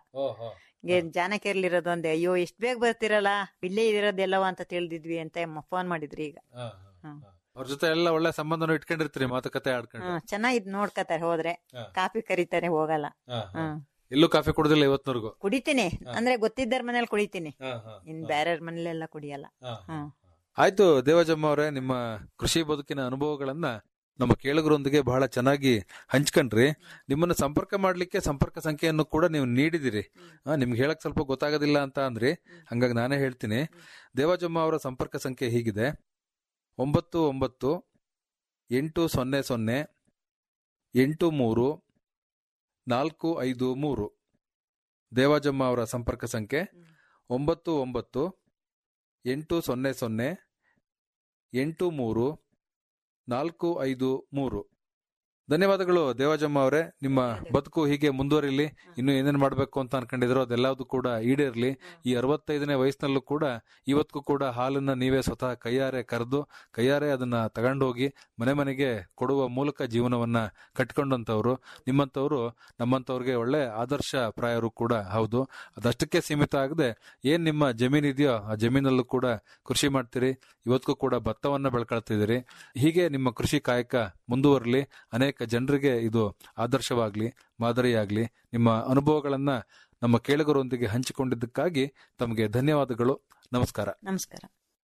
ಜಾನಕೇರ್ಲಿರೋದು ಅಂದೆ ಅಯ್ಯೋ ಇಷ್ಟ್ ಬೇಗ ಬರ್ತಿರಲ್ಲ ಇಲ್ಲೇ ಇರೋದೆಲ್ಲವ ಅಂತ ತಿಳಿದಿದ್ವಿ ಅಂತ ಫೋನ್ ಮಾಡಿದ್ರು ಈಗ ಹ್ಮ್. ಅವ್ರ ಜೊತೆ ಎಲ್ಲ ಒಳ್ಳೆ ಸಂಬಂಧನ ಇಟ್ಕೊಂಡಿರ್ತೀರಿ ಮಾತುಕತೆ ಆಡ್ಕೊಂಡು ಹ್ಮ್ ಚೆನ್ನಾಗಿದ್ ನೋಡ್ಕತಾರೆ ಹೋದ್ರೆ ಕಾಫಿ ಕರೀತಾರೆ ಹೋಗಲ್ಲ ಹ್ಮ್ ಎಲ್ಲೂ ಕಾಫಿ ಕುಡ್ದಿಲ್ಲ ಇವತ್ನವರೆಗೂ ಕುಡಿತೀನಿ ಅಂದ್ರೆ ಗೊತ್ತಿದ್ದರ ಮನೇಲಿ ಕುಡಿತೀನಿ ಇನ್ ಬೇರೆ ಮನೇಲೆಲ್ಲ ಕುಡಿಯಲ್ಲ ಹ್ಮ್ ಆಯ್ತು ದೇವಜಮ್ಮ ಅವರೇ ನಿಮ್ಮ ಕೃಷಿ ಬದುಕಿನ ಅನುಭವಗಳನ್ನ ನಮ್ಮ ಕೇಳುಗರೊಂದಿಗೆ ಬಹಳ ಚೆನ್ನಾಗಿ ಹಂಚ್ಕೊಂಡ್ರಿ ನಿಮ್ಮನ್ನ ಸಂಪರ್ಕ ಮಾಡ್ಲಿಕ್ಕೆ ಸಂಪರ್ಕ ಸಂಖ್ಯೆಯನ್ನು ಕೂಡ ನೀವು ನೀಡಿದಿರಿ ಆ, ನಿಮ್ಗೆ ಹೇಳಕ್ ಸ್ವಲ್ಪ ಗೊತ್ತಾಗೋದಿಲ್ಲ ಅಂತ ಅಂದ್ರಿ ಹಂಗಾಗಿ ನಾನೇ ಹೇಳ್ತೀನಿ ದೇವಜಮ್ಮ ಅವರ ಸಂಪರ್ಕ ಸಂಖ್ಯೆ ಹೀಗಿದೆ ಒಂಬತ್ತು ಒಂಬತ್ತು ಎಂಟು ಸೊನ್ನೆ ಸೊನ್ನೆ ಎಂಟು ಮೂರು ನಾಲ್ಕು ಐದು ಮೂರು ದೇವಾಜಮ್ಮ ಅವರ ಸಂಪರ್ಕ ಸಂಖ್ಯೆ ಒಂಬತ್ತು ಒಂಬತ್ತು ಎಂಟು ಸೊನ್ನೆ ಸೊನ್ನೆ ಎಂಟು ಮೂರು ನಾಲ್ಕು ಐದು ಮೂರು ಧನ್ಯವಾದಗಳು ದೇವಾಜಮ್ಮ ಅವರೇ ನಿಮ್ಮ ಬದುಕು ಹೀಗೆ ಮುಂದುವರಿಲಿ ಇನ್ನು ಏನೇನ್ ಮಾಡ್ಬೇಕು ಅಂತ ಅನ್ಕೊಂಡಿದ್ರು ಅದೆಲ್ಲದೂ ಕೂಡ ಈಡೇರ್ಲಿ ಈ ಅರವತ್ತೈದನೇ ವಯಸ್ಸಿನಲ್ಲೂ ಕೂಡ ಇವತ್ತಿಗೂ ಕೂಡ ಹಾಲನ್ನ ನೀವೇ ಸ್ವತಃ ಕೈಯಾರೆ ಕರೆದು ಕೈಯಾರೆ ಅದನ್ನ ತಗೊಂಡೋಗಿ ಮನೆ ಮನೆಗೆ ಕೊಡುವ ಮೂಲಕ ಜೀವನವನ್ನ ಕಟ್ಕೊಂಡಂತವ್ರು ನಿಮ್ಮಂತವ್ರು ನಮ್ಮಂತವ್ರಿಗೆ ಒಳ್ಳೆ ಆದರ್ಶ ಪ್ರಾಯರು ಕೂಡ ಹೌದು ಅದಷ್ಟಕ್ಕೆ ಸೀಮಿತ ಆಗದೆ ಏನ್ ನಿಮ್ಮ ಜಮೀನ್ ಇದೆಯೋ ಆ ಜಮೀನಲ್ಲೂ ಕೂಡ ಕೃಷಿ ಮಾಡ್ತೀರಿ ಇವತ್ತಿಗೂ ಕೂಡ ಭತ್ತವನ್ನ ಬೆಳ್ಕೊಳ್ತಿದ್ದೀರಿ ಹೀಗೆ ನಿಮ್ಮ ಕೃಷಿ ಕಾಯಕ ಮುಂದುವರಲಿ ಅನೇಕ ಜನರಿಗೆ ಇದು ಆದರ್ಶವಾಗ್ಲಿ ಮಾದರಿಯಾಗ್ಲಿ ನಿಮ್ಮ ಅನುಭವಗಳನ್ನ ನಮ್ಮ ಕೇಳುಗರೊಂದಿಗೆ ಹಂಚಿಕೊಂಡಿದ್ದಕ್ಕಾಗಿ ತಮಗೆ ಧನ್ಯವಾದಗಳು ನಮಸ್ಕಾರ ನಮಸ್ಕಾರ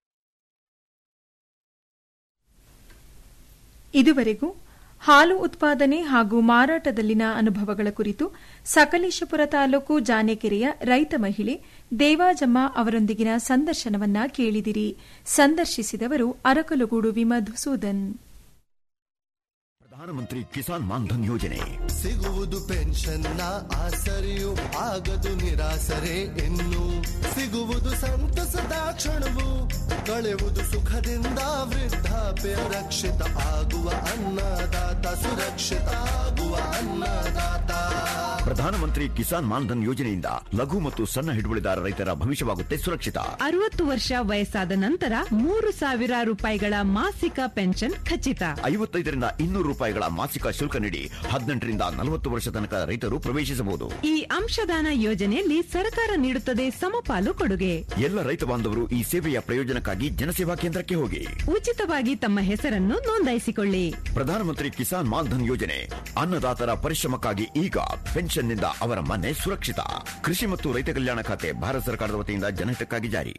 ಇದುವರೆಗೂ ಹಾಲು ಉತ್ಪಾದನೆ ಹಾಗೂ ಮಾರಾಟದಲ್ಲಿನ ಅನುಭವಗಳ ಕುರಿತು ಸಕಲೇಶಪುರ ತಾಲೂಕು ಜಾನೆಕೆರೆಯ ರೈತ ಮಹಿಳೆ ದೇವಾಜಮ್ಮ ಅವರೊಂದಿಗಿನ ಸಂದರ್ಶನವನ್ನ ಕೇಳಿದಿರಿ ಸಂದರ್ಶಿಸಿದವರು ಅರಕಲಗೂಡು ವಿಮಧುಸೂದನ್ ಪ್ರಧಾನಮಂತ್ರಿ ಕಿಸಾನ್ ಮಾನ್ಧನ್ ಯೋಜನೆ ಸಿಗುವುದು ಪೆನ್ಷನ್ನ ಆಸರೆಯು ಆಗದು ನಿರಾಸರೆ ಇನ್ನು ಸಿಗುವುದು ಸಂತಸದ ಕ್ಷಣವು ಕಳೆವುದು ಸುಖದಿಂದ ವೃದ್ಧಾಪ್ಯ ರಕ್ಷಿತ ಆಗುವ ಅನ್ನದಾತ ಸುರಕ್ಷಿತ ಆಗುವ ಅನ್ನದಾತ ಪ್ರಧಾನಮಂತ್ರಿ ಕಿಸಾನ್ ಮಾನ್ಧನ್ ಯೋಜನೆಯಿಂದ ಲಘು ಮತ್ತು ಸಣ್ಣ ಹಿಡುವಳಿದಾರ ರೈತರ ಭವಿಷ್ಯವಾಗುತ್ತೆ ಸುರಕ್ಷಿತ ಅರವತ್ತು ವರ್ಷ ವಯಸ್ಸಾದ ನಂತರ ಮೂರು ಸಾವಿರ ರೂಪಾಯಿಗಳ ಮಾಸಿಕ ಪೆನ್ಷನ್ ಖಚಿತ ಐವತ್ತೈದರಿಂದ ಇನ್ನೂರು ರೂಪಾಯಿಗಳ ಮಾಸಿಕ ಶುಲ್ಕ ನೀಡಿ ಹದಿನೆಂಟರಿಂದ ನಲವತ್ತು ವರ್ಷ ತನಕ ರೈತರು ಪ್ರವೇಶಿಸಬಹುದು ಈ ಅಂಶದಾನ ಯೋಜನೆಯಲ್ಲಿ ಸರ್ಕಾರ ನೀಡುತ್ತದೆ ಸಮಪಾಲು ಕೊಡುಗೆ ಎಲ್ಲ ರೈತ ಬಾಂಧವರು ಈ ಸೇವೆಯ ಪ್ರಯೋಜನಕ್ಕಾಗಿ ಜನಸೇವಾ ಕೇಂದ್ರಕ್ಕೆ ಹೋಗಿ ಉಚಿತವಾಗಿ ತಮ್ಮ ಹೆಸರನ್ನು ನೋಂದಾಯಿಸಿಕೊಳ್ಳಿ ಪ್ರಧಾನಮಂತ್ರಿ ಕಿಸಾನ್ ಮಾನ್ಧನ್ ಯೋಜನೆ ಅನ್ನದಾತರ ಪರಿಶ್ರಮಕ್ಕಾಗಿ ಈಗ ಪೆನ್ಷನ್ ಪೆನ್ಷನ್ನಿಂದ ಅವರ ಮನೆ ಸುರಕ್ಷಿತ ಕೃಷಿ ಮತ್ತು ರೈತ ಕಲ್ಯಾಣ ಖಾತೆ ಭಾರತ ಸರ್ಕಾರದ ವತಿಯಿಂದ ಜನಹಿತಕ್ಕಾಗಿ ಜಾರಿ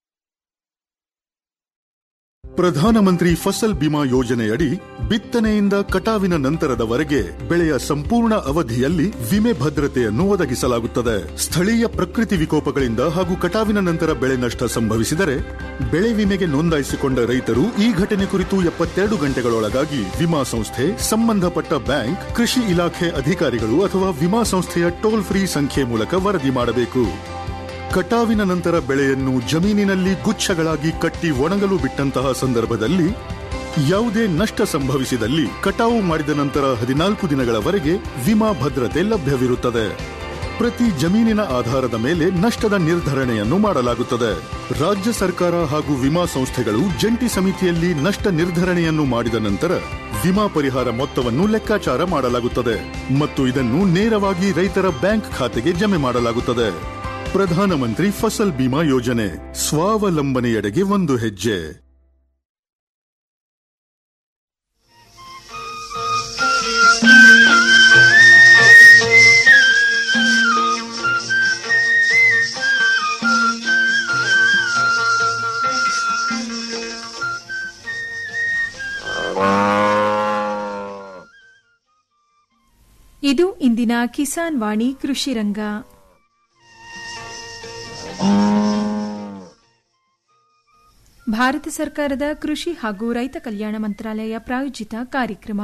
ಪ್ರಧಾನಮಂತ್ರಿ ಫಸಲ್ ಬಿಮಾ ಯೋಜನೆಯಡಿ ಬಿತ್ತನೆಯಿಂದ ಕಟಾವಿನ ನಂತರದವರೆಗೆ ಬೆಳೆಯ ಸಂಪೂರ್ಣ ಅವಧಿಯಲ್ಲಿ ವಿಮೆ ಭದ್ರತೆಯನ್ನು ಒದಗಿಸಲಾಗುತ್ತದೆ ಸ್ಥಳೀಯ ಪ್ರಕೃತಿ ವಿಕೋಪಗಳಿಂದ ಹಾಗೂ ಕಟಾವಿನ ನಂತರ ಬೆಳೆ ನಷ್ಟ ಸಂಭವಿಸಿದರೆ ಬೆಳೆ ವಿಮೆಗೆ ನೋಂದಾಯಿಸಿಕೊಂಡ ರೈತರು ಈ ಘಟನೆ ಕುರಿತು ಎಪ್ಪತ್ತೆರಡು ಗಂಟೆಗಳೊಳಗಾಗಿ ವಿಮಾ ಸಂಸ್ಥೆ ಸಂಬಂಧಪಟ್ಟ ಬ್ಯಾಂಕ್ ಕೃಷಿ ಇಲಾಖೆ ಅಧಿಕಾರಿಗಳು ಅಥವಾ ವಿಮಾ ಸಂಸ್ಥೆಯ ಟೋಲ್ ಫ್ರೀ ಸಂಖ್ಯೆ ಮೂಲಕ ವರದಿ ಮಾಡಬೇಕು ಕಟಾವಿನ ನಂತರ ಬೆಳೆಯನ್ನು ಜಮೀನಿನಲ್ಲಿ ಗುಚ್ಛಗಳಾಗಿ ಕಟ್ಟಿ ಒಣಗಲು ಬಿಟ್ಟಂತಹ ಸಂದರ್ಭದಲ್ಲಿ ಯಾವುದೇ ನಷ್ಟ ಸಂಭವಿಸಿದಲ್ಲಿ ಕಟಾವು ಮಾಡಿದ ನಂತರ ಹದಿನಾಲ್ಕು ದಿನಗಳವರೆಗೆ ವಿಮಾ ಭದ್ರತೆ ಲಭ್ಯವಿರುತ್ತದೆ ಪ್ರತಿ ಜಮೀನಿನ ಆಧಾರದ ಮೇಲೆ ನಷ್ಟದ ನಿರ್ಧರಣೆಯನ್ನು ಮಾಡಲಾಗುತ್ತದೆ ರಾಜ್ಯ ಸರ್ಕಾರ ಹಾಗೂ ವಿಮಾ ಸಂಸ್ಥೆಗಳು ಜಂಟಿ ಸಮಿತಿಯಲ್ಲಿ ನಷ್ಟ ನಿರ್ಧರಣೆಯನ್ನು ಮಾಡಿದ ನಂತರ ವಿಮಾ ಪರಿಹಾರ ಮೊತ್ತವನ್ನು ಲೆಕ್ಕಾಚಾರ ಮಾಡಲಾಗುತ್ತದೆ ಮತ್ತು ಇದನ್ನು ನೇರವಾಗಿ ರೈತರ ಬ್ಯಾಂಕ್ ಖಾತೆಗೆ ಜಮೆ ಮಾಡಲಾಗುತ್ತದೆ ಪ್ರಧಾನಮಂತ್ರಿ ಫಸಲ್ ಬಿಮಾ ಯೋಜನೆ ಸ್ವಾವಲಂಬನೆಯೆಡೆಗೆ ಒಂದು ಹೆಜ್ಜೆ ಇದು ಇಂದಿನ ಕಿಸಾನ್ ವಾಣಿ ಕೃಷಿ ರಂಗ ಭಾರತ ಸರ್ಕಾರದ ಕೃಷಿ ಹಾಗೂ ರೈತ ಕಲ್ಯಾಣ ಮಂತ್ರಾಲಯ ಪ್ರಾಯೋಜಿತ ಕಾರ್ಯಕ್ರಮ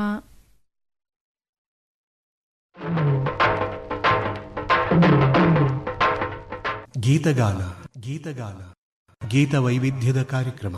ಗೀತಗಾನ ಗೀತಗಾನ ಗೀತ ವೈವಿಧ್ಯದ ಕಾರ್ಯಕ್ರಮ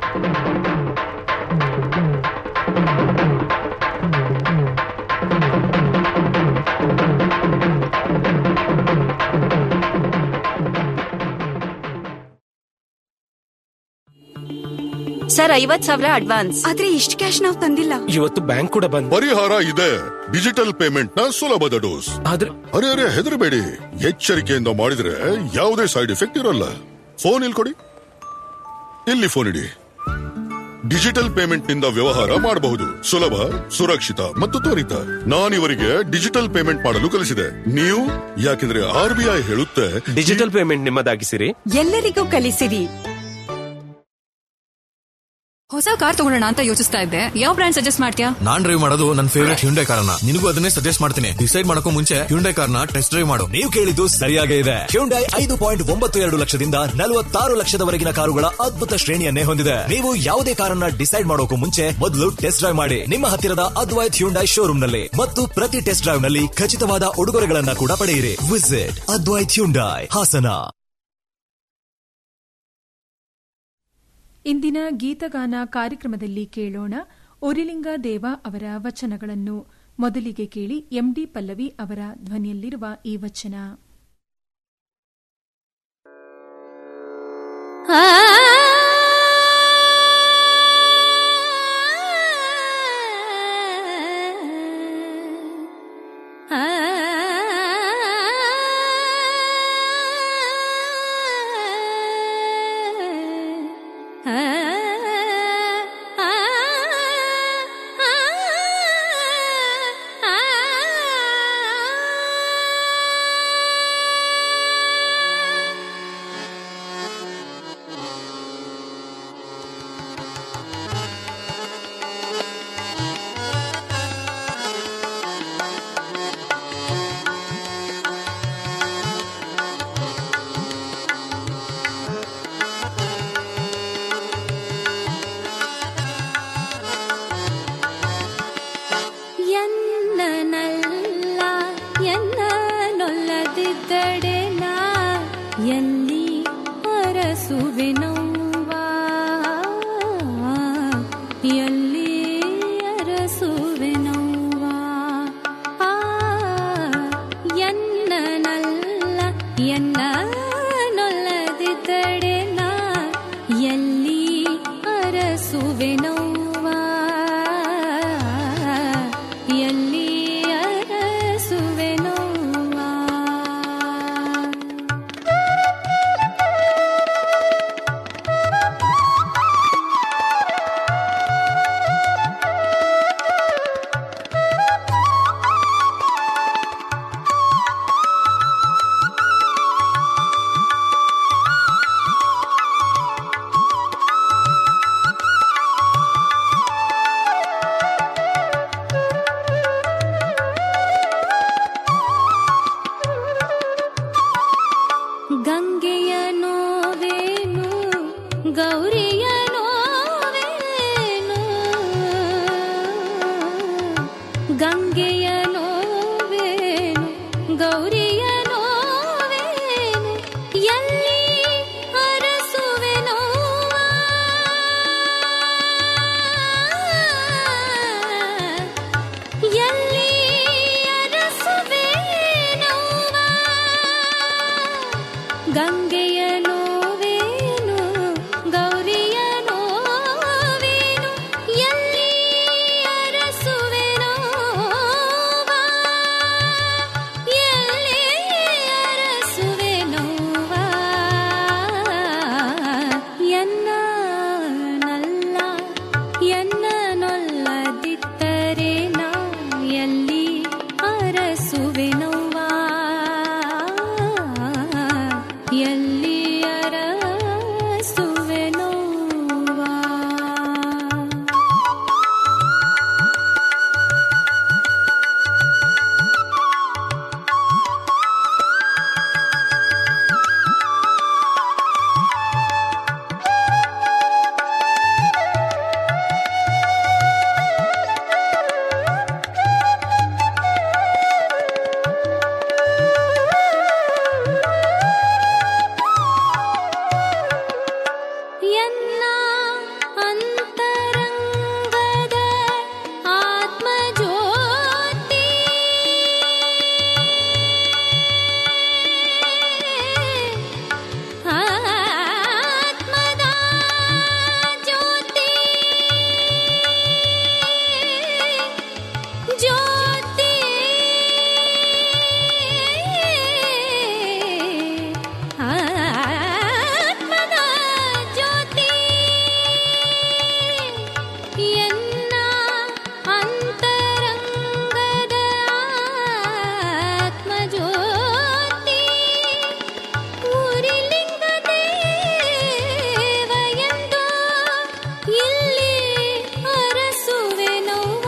ಸರ್ ಐವತ್ ಸಾವಿರ ಅಡ್ವಾನ್ಸ್ ಆದ್ರೆ ಇಷ್ಟು ಕ್ಯಾಶ್ ನಾವು ತಂದಿಲ್ಲ ಇವತ್ತು ಬ್ಯಾಂಕ್ ಕೂಡ ಬಂದ್ ಪರಿಹಾರ ಇದೆ ಡಿಜಿಟಲ್ ಪೇಮೆಂಟ್ ನ ಸುಲಭದ ಡೋಸ್ ಆದ್ರೆ ಅರೆ ಅರೆ ಹೆದರಬೇಡಿ ಎಚ್ಚರಿಕೆಯಿಂದ ಮಾಡಿದ್ರೆ ಯಾವುದೇ ಸೈಡ್ ಎಫೆಕ್ಟ್ ಇರಲ್ಲ ಫೋನ್ ಇಲ್ಲಿ ಕೊಡಿ ಇಲ್ಲಿ ಫೋನ್ ಇಡಿ ಡಿಜಿಟಲ್ ಪೇಮೆಂಟ್ ನಿಂದ ವ್ಯವಹಾರ ಮಾಡಬಹುದು ಸುಲಭ ಸುರಕ್ಷಿತ ಮತ್ತು ತ್ವರಿತ ನಾನಿವರಿಗೆ ಡಿಜಿಟಲ್ ಪೇಮೆಂಟ್ ಮಾಡಲು ಕಲಿಸಿದೆ ನೀವು ಯಾಕೆಂದ್ರೆ ಆರ್ ಬಿ ಐ ಹೇಳುತ್ತೆ ಡಿಜಿಟಲ್ ಪೇಮೆಂಟ್ ನಿಮ್ಮದಾಗಿಸಿರಿ ಎಲ್ಲರಿಗೂ ಕಲಿಸಿರಿ ಹೊಸ ಕಾರ್ ತಗೊಳ್ಳೋಣ ಅಂತ ಯೋಚಿಸ್ತಾ ಇದ್ದೆ ಯಾವ ಬ್ರ್ಯಾಂಡ್ ಸಜೆಸ್ಟ್ ಮಾಡ್ತೀಯಾ ನಾನ್ ಡ್ರೈವ್ ಮಾಡೋದು ನನ್ನ ಫೇವರೇಟ್ ಹ್ಯುಂಡೈ ಕಾರನ್ನ ನಿನಗೂ ಅದನ್ನೇ ಸಜೆಸ್ಟ್ ಮಾಡ್ತೀನಿ ಡಿಸೈಡ್ ಮಾಡಕ್ಕೂ ಮುಂಚೆ ಹ್ಯುಂಡೈ ಕಾರ್ನ ಟೆಸ್ಟ್ ಡ್ರೈವ್ ಮಾಡು ನೀವು ಕೇಳಿದ್ದು ಸರಿಯಾಗೇ ಇದೆ ಹ್ಯುಂಡೈ ಐದು ಪಾಯಿಂಟ್ ಒಂಬತ್ತು ಎರಡು ಲಕ್ಷದಿಂದ ನಲವತ್ತಾರು ಲಕ್ಷದವರೆಗಿನ ಕಾರುಗಳ ಅದ್ಭುತ ಶ್ರೇಣಿಯನ್ನೇ ಹೊಂದಿದೆ ನೀವು ಯಾವುದೇ ಕಾರನ್ನ ಡಿಸೈಡ್ ಮಾಡೋಕು ಮುಂಚೆ ಮೊದಲು ಟೆಸ್ಟ್ ಡ್ರೈವ್ ಮಾಡಿ ನಿಮ್ಮ ಹತ್ತಿರದ ಅದ್ವೈತ್ ಹ್ಯುಂಡೈ ಶೋರೂಮ್ ನಲ್ಲಿ ಮತ್ತು ಪ್ರತಿ ಟೆಸ್ಟ್ ಡ್ರೈವ್ ನಲ್ಲಿ ಖಚಿತವಾದ ಉಡುಗೊರೆಗಳನ್ನ ಕೂಡ ಪಡೆಯಿರಿ ವಿಸಿಟ್ ಅದ್ವೈತ್ ಹ್ಯುಂಡೈ ಹಾಸನ ಇಂದಿನ ಗೀತಗಾನ ಕಾರ್ಯಕ್ರಮದಲ್ಲಿ ಕೇಳೋಣ ಒರಿಲಿಂಗ ದೇವ ಅವರ ವಚನಗಳನ್ನು ಮೊದಲಿಗೆ ಕೇಳಿ ಎಂಡಿ ಪಲ್ಲವಿ ಅವರ ಧ್ವನಿಯಲ್ಲಿರುವ ಈ ವಚನ ಎನ್ನನಲ್ಲ ಎನ್ನ ನೊಲ್ಲದಿದ್ದಡೆ ನಾ ಎಲ್ಲಿ ಅರಸುವೆನವ್ವ ಎಲ್ಲಿ ಅರಸುವೆನವ್ವ ಆ ಎನ್ನನಲ್ಲ ಎನ್ನ ನೊಲ್ಲದಿದ್ದಡೆ ನಾ ಎಲ್ಲಿ ಅರಸುವೆನವ್ವ ಎಲ್ಲಿ ಅರಸುವೆನವ್ವ ಗಂಗೆಯ ನೋವೇನು ಗೌರಿಯ ನೋವೇನು ಗಂಗೆಯ ನೋವೇನು ಗೌರಿಯ ನೋವೇನು ಎಲ್ಲಿ ಅರಸುವೆ ನೋವ ಎಲ್ಲಿ ಅರಸುವೆ ನೋವ ಗಂಗೆಯ ನೋವೇನು ಗೌರಿಯ ನೋವೇನು ಎಲ್ಲಿ ಅರಸುವೆ ನೋವ ಎಲ್ಲಿ ಅರಸುವೆ ನೋವ ಎನ್ನ ನಲ್ಲ ಎನ್ನ ನೊಲ್ಲದಿದ್ದರೆ ನಾ ಎಲ್ಲಿ ಅರಸುವೆ ನೋವ ಎಲ್ಲಿ ಅರಸುವೆ ನೋವ ಎನ್ನ ಅಂತರಂಗದ ಆತ್ಮಜ್ಯೋತಿ ಆತ್ಮದ ಜ್ಯೋತಿ ಜ್ಯೋತಿ ಆತ್ಮದ ಜ್ಯೋತಿ ಎನ್ನ ಅಂತರಂಗದ ಆತ್ಮಜ್ಯೋತಿ ಊರಿಲಿಂಗ ದೇವ ಎಂದು ಇಲ್ಲಿ ಅರಸುವೆ ನೋವ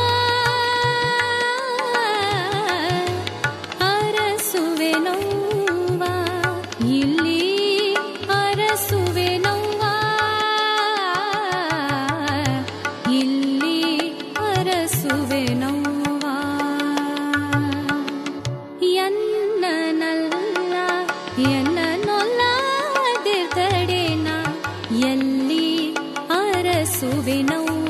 ಅರಸುವೆ ನೋವ ಇಲ್ಲಿ ಅರಸುವೆ ನೋವ ಇಲ್ಲಿ ಅರಸುವೆ ನೋವ ಎನ್ನನಲ್ಲ ಎನ್ನ ನೊಲ್ಲದಿರ್ದಡೆನ ಎಲ್ಲಿ ಅರಸುವೆ ನೋವ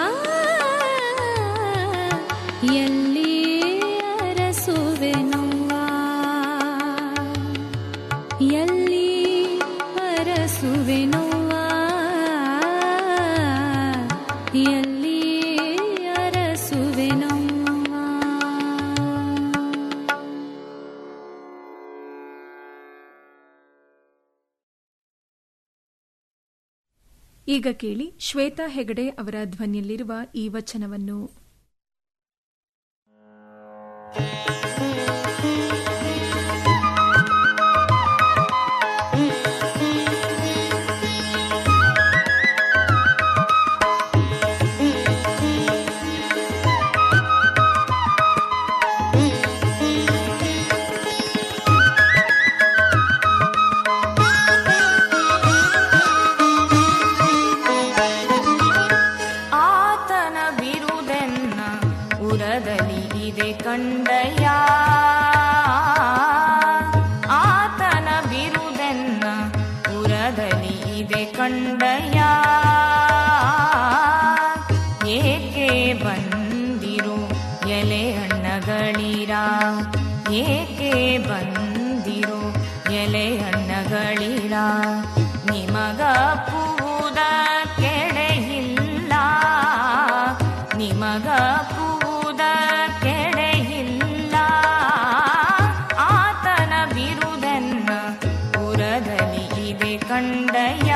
ಎಲ್ಲಿ ಅರಸುವೆ ನೋವ ಎಲ್ಲಿ ಅರಸುವೆ ನೋವ ಎಲ್ಲಿ ಅರಸುವೆ ನೋವ ಈಗ ಕೇಳಿ ಶ್ವೇತಾ ಹೆಗಡೆ ಅವರ ಧ್ವನಿಯಲ್ಲಿರುವ ಈ ವಚನವನ್ನು ಆತನ ಬಿರುದೆನ್ನ ಉರದಲ್ಲಿ ಇದೆ ಕಂಡಯ್ಯ ಆತನ ಬಿರುದೆನ್ನ ಉರದಲ್ಲಿ ಇದೆ ಕಂಡಯ್ಯ ಏಕೆ ಬಂದಿರು ಎಲೆ ಹಣ್ಣಗಳಿರ ಏಕೆ ಬಂದಿರು ಎಲೆ ಹಣ್ಣಗಳಿರ ನಿಮಗ ಪೂದ ಕೆಡೆಯಿಲ್ಲ ನಿಮಗ ಪೂದ ಕೆಡೆಯಿಲ್ಲ ಆತನ ಬಿರುದನ್ನ ಪುರದಲ್ಲಿ ಇದೆ ಕಂಡಯ್ಯ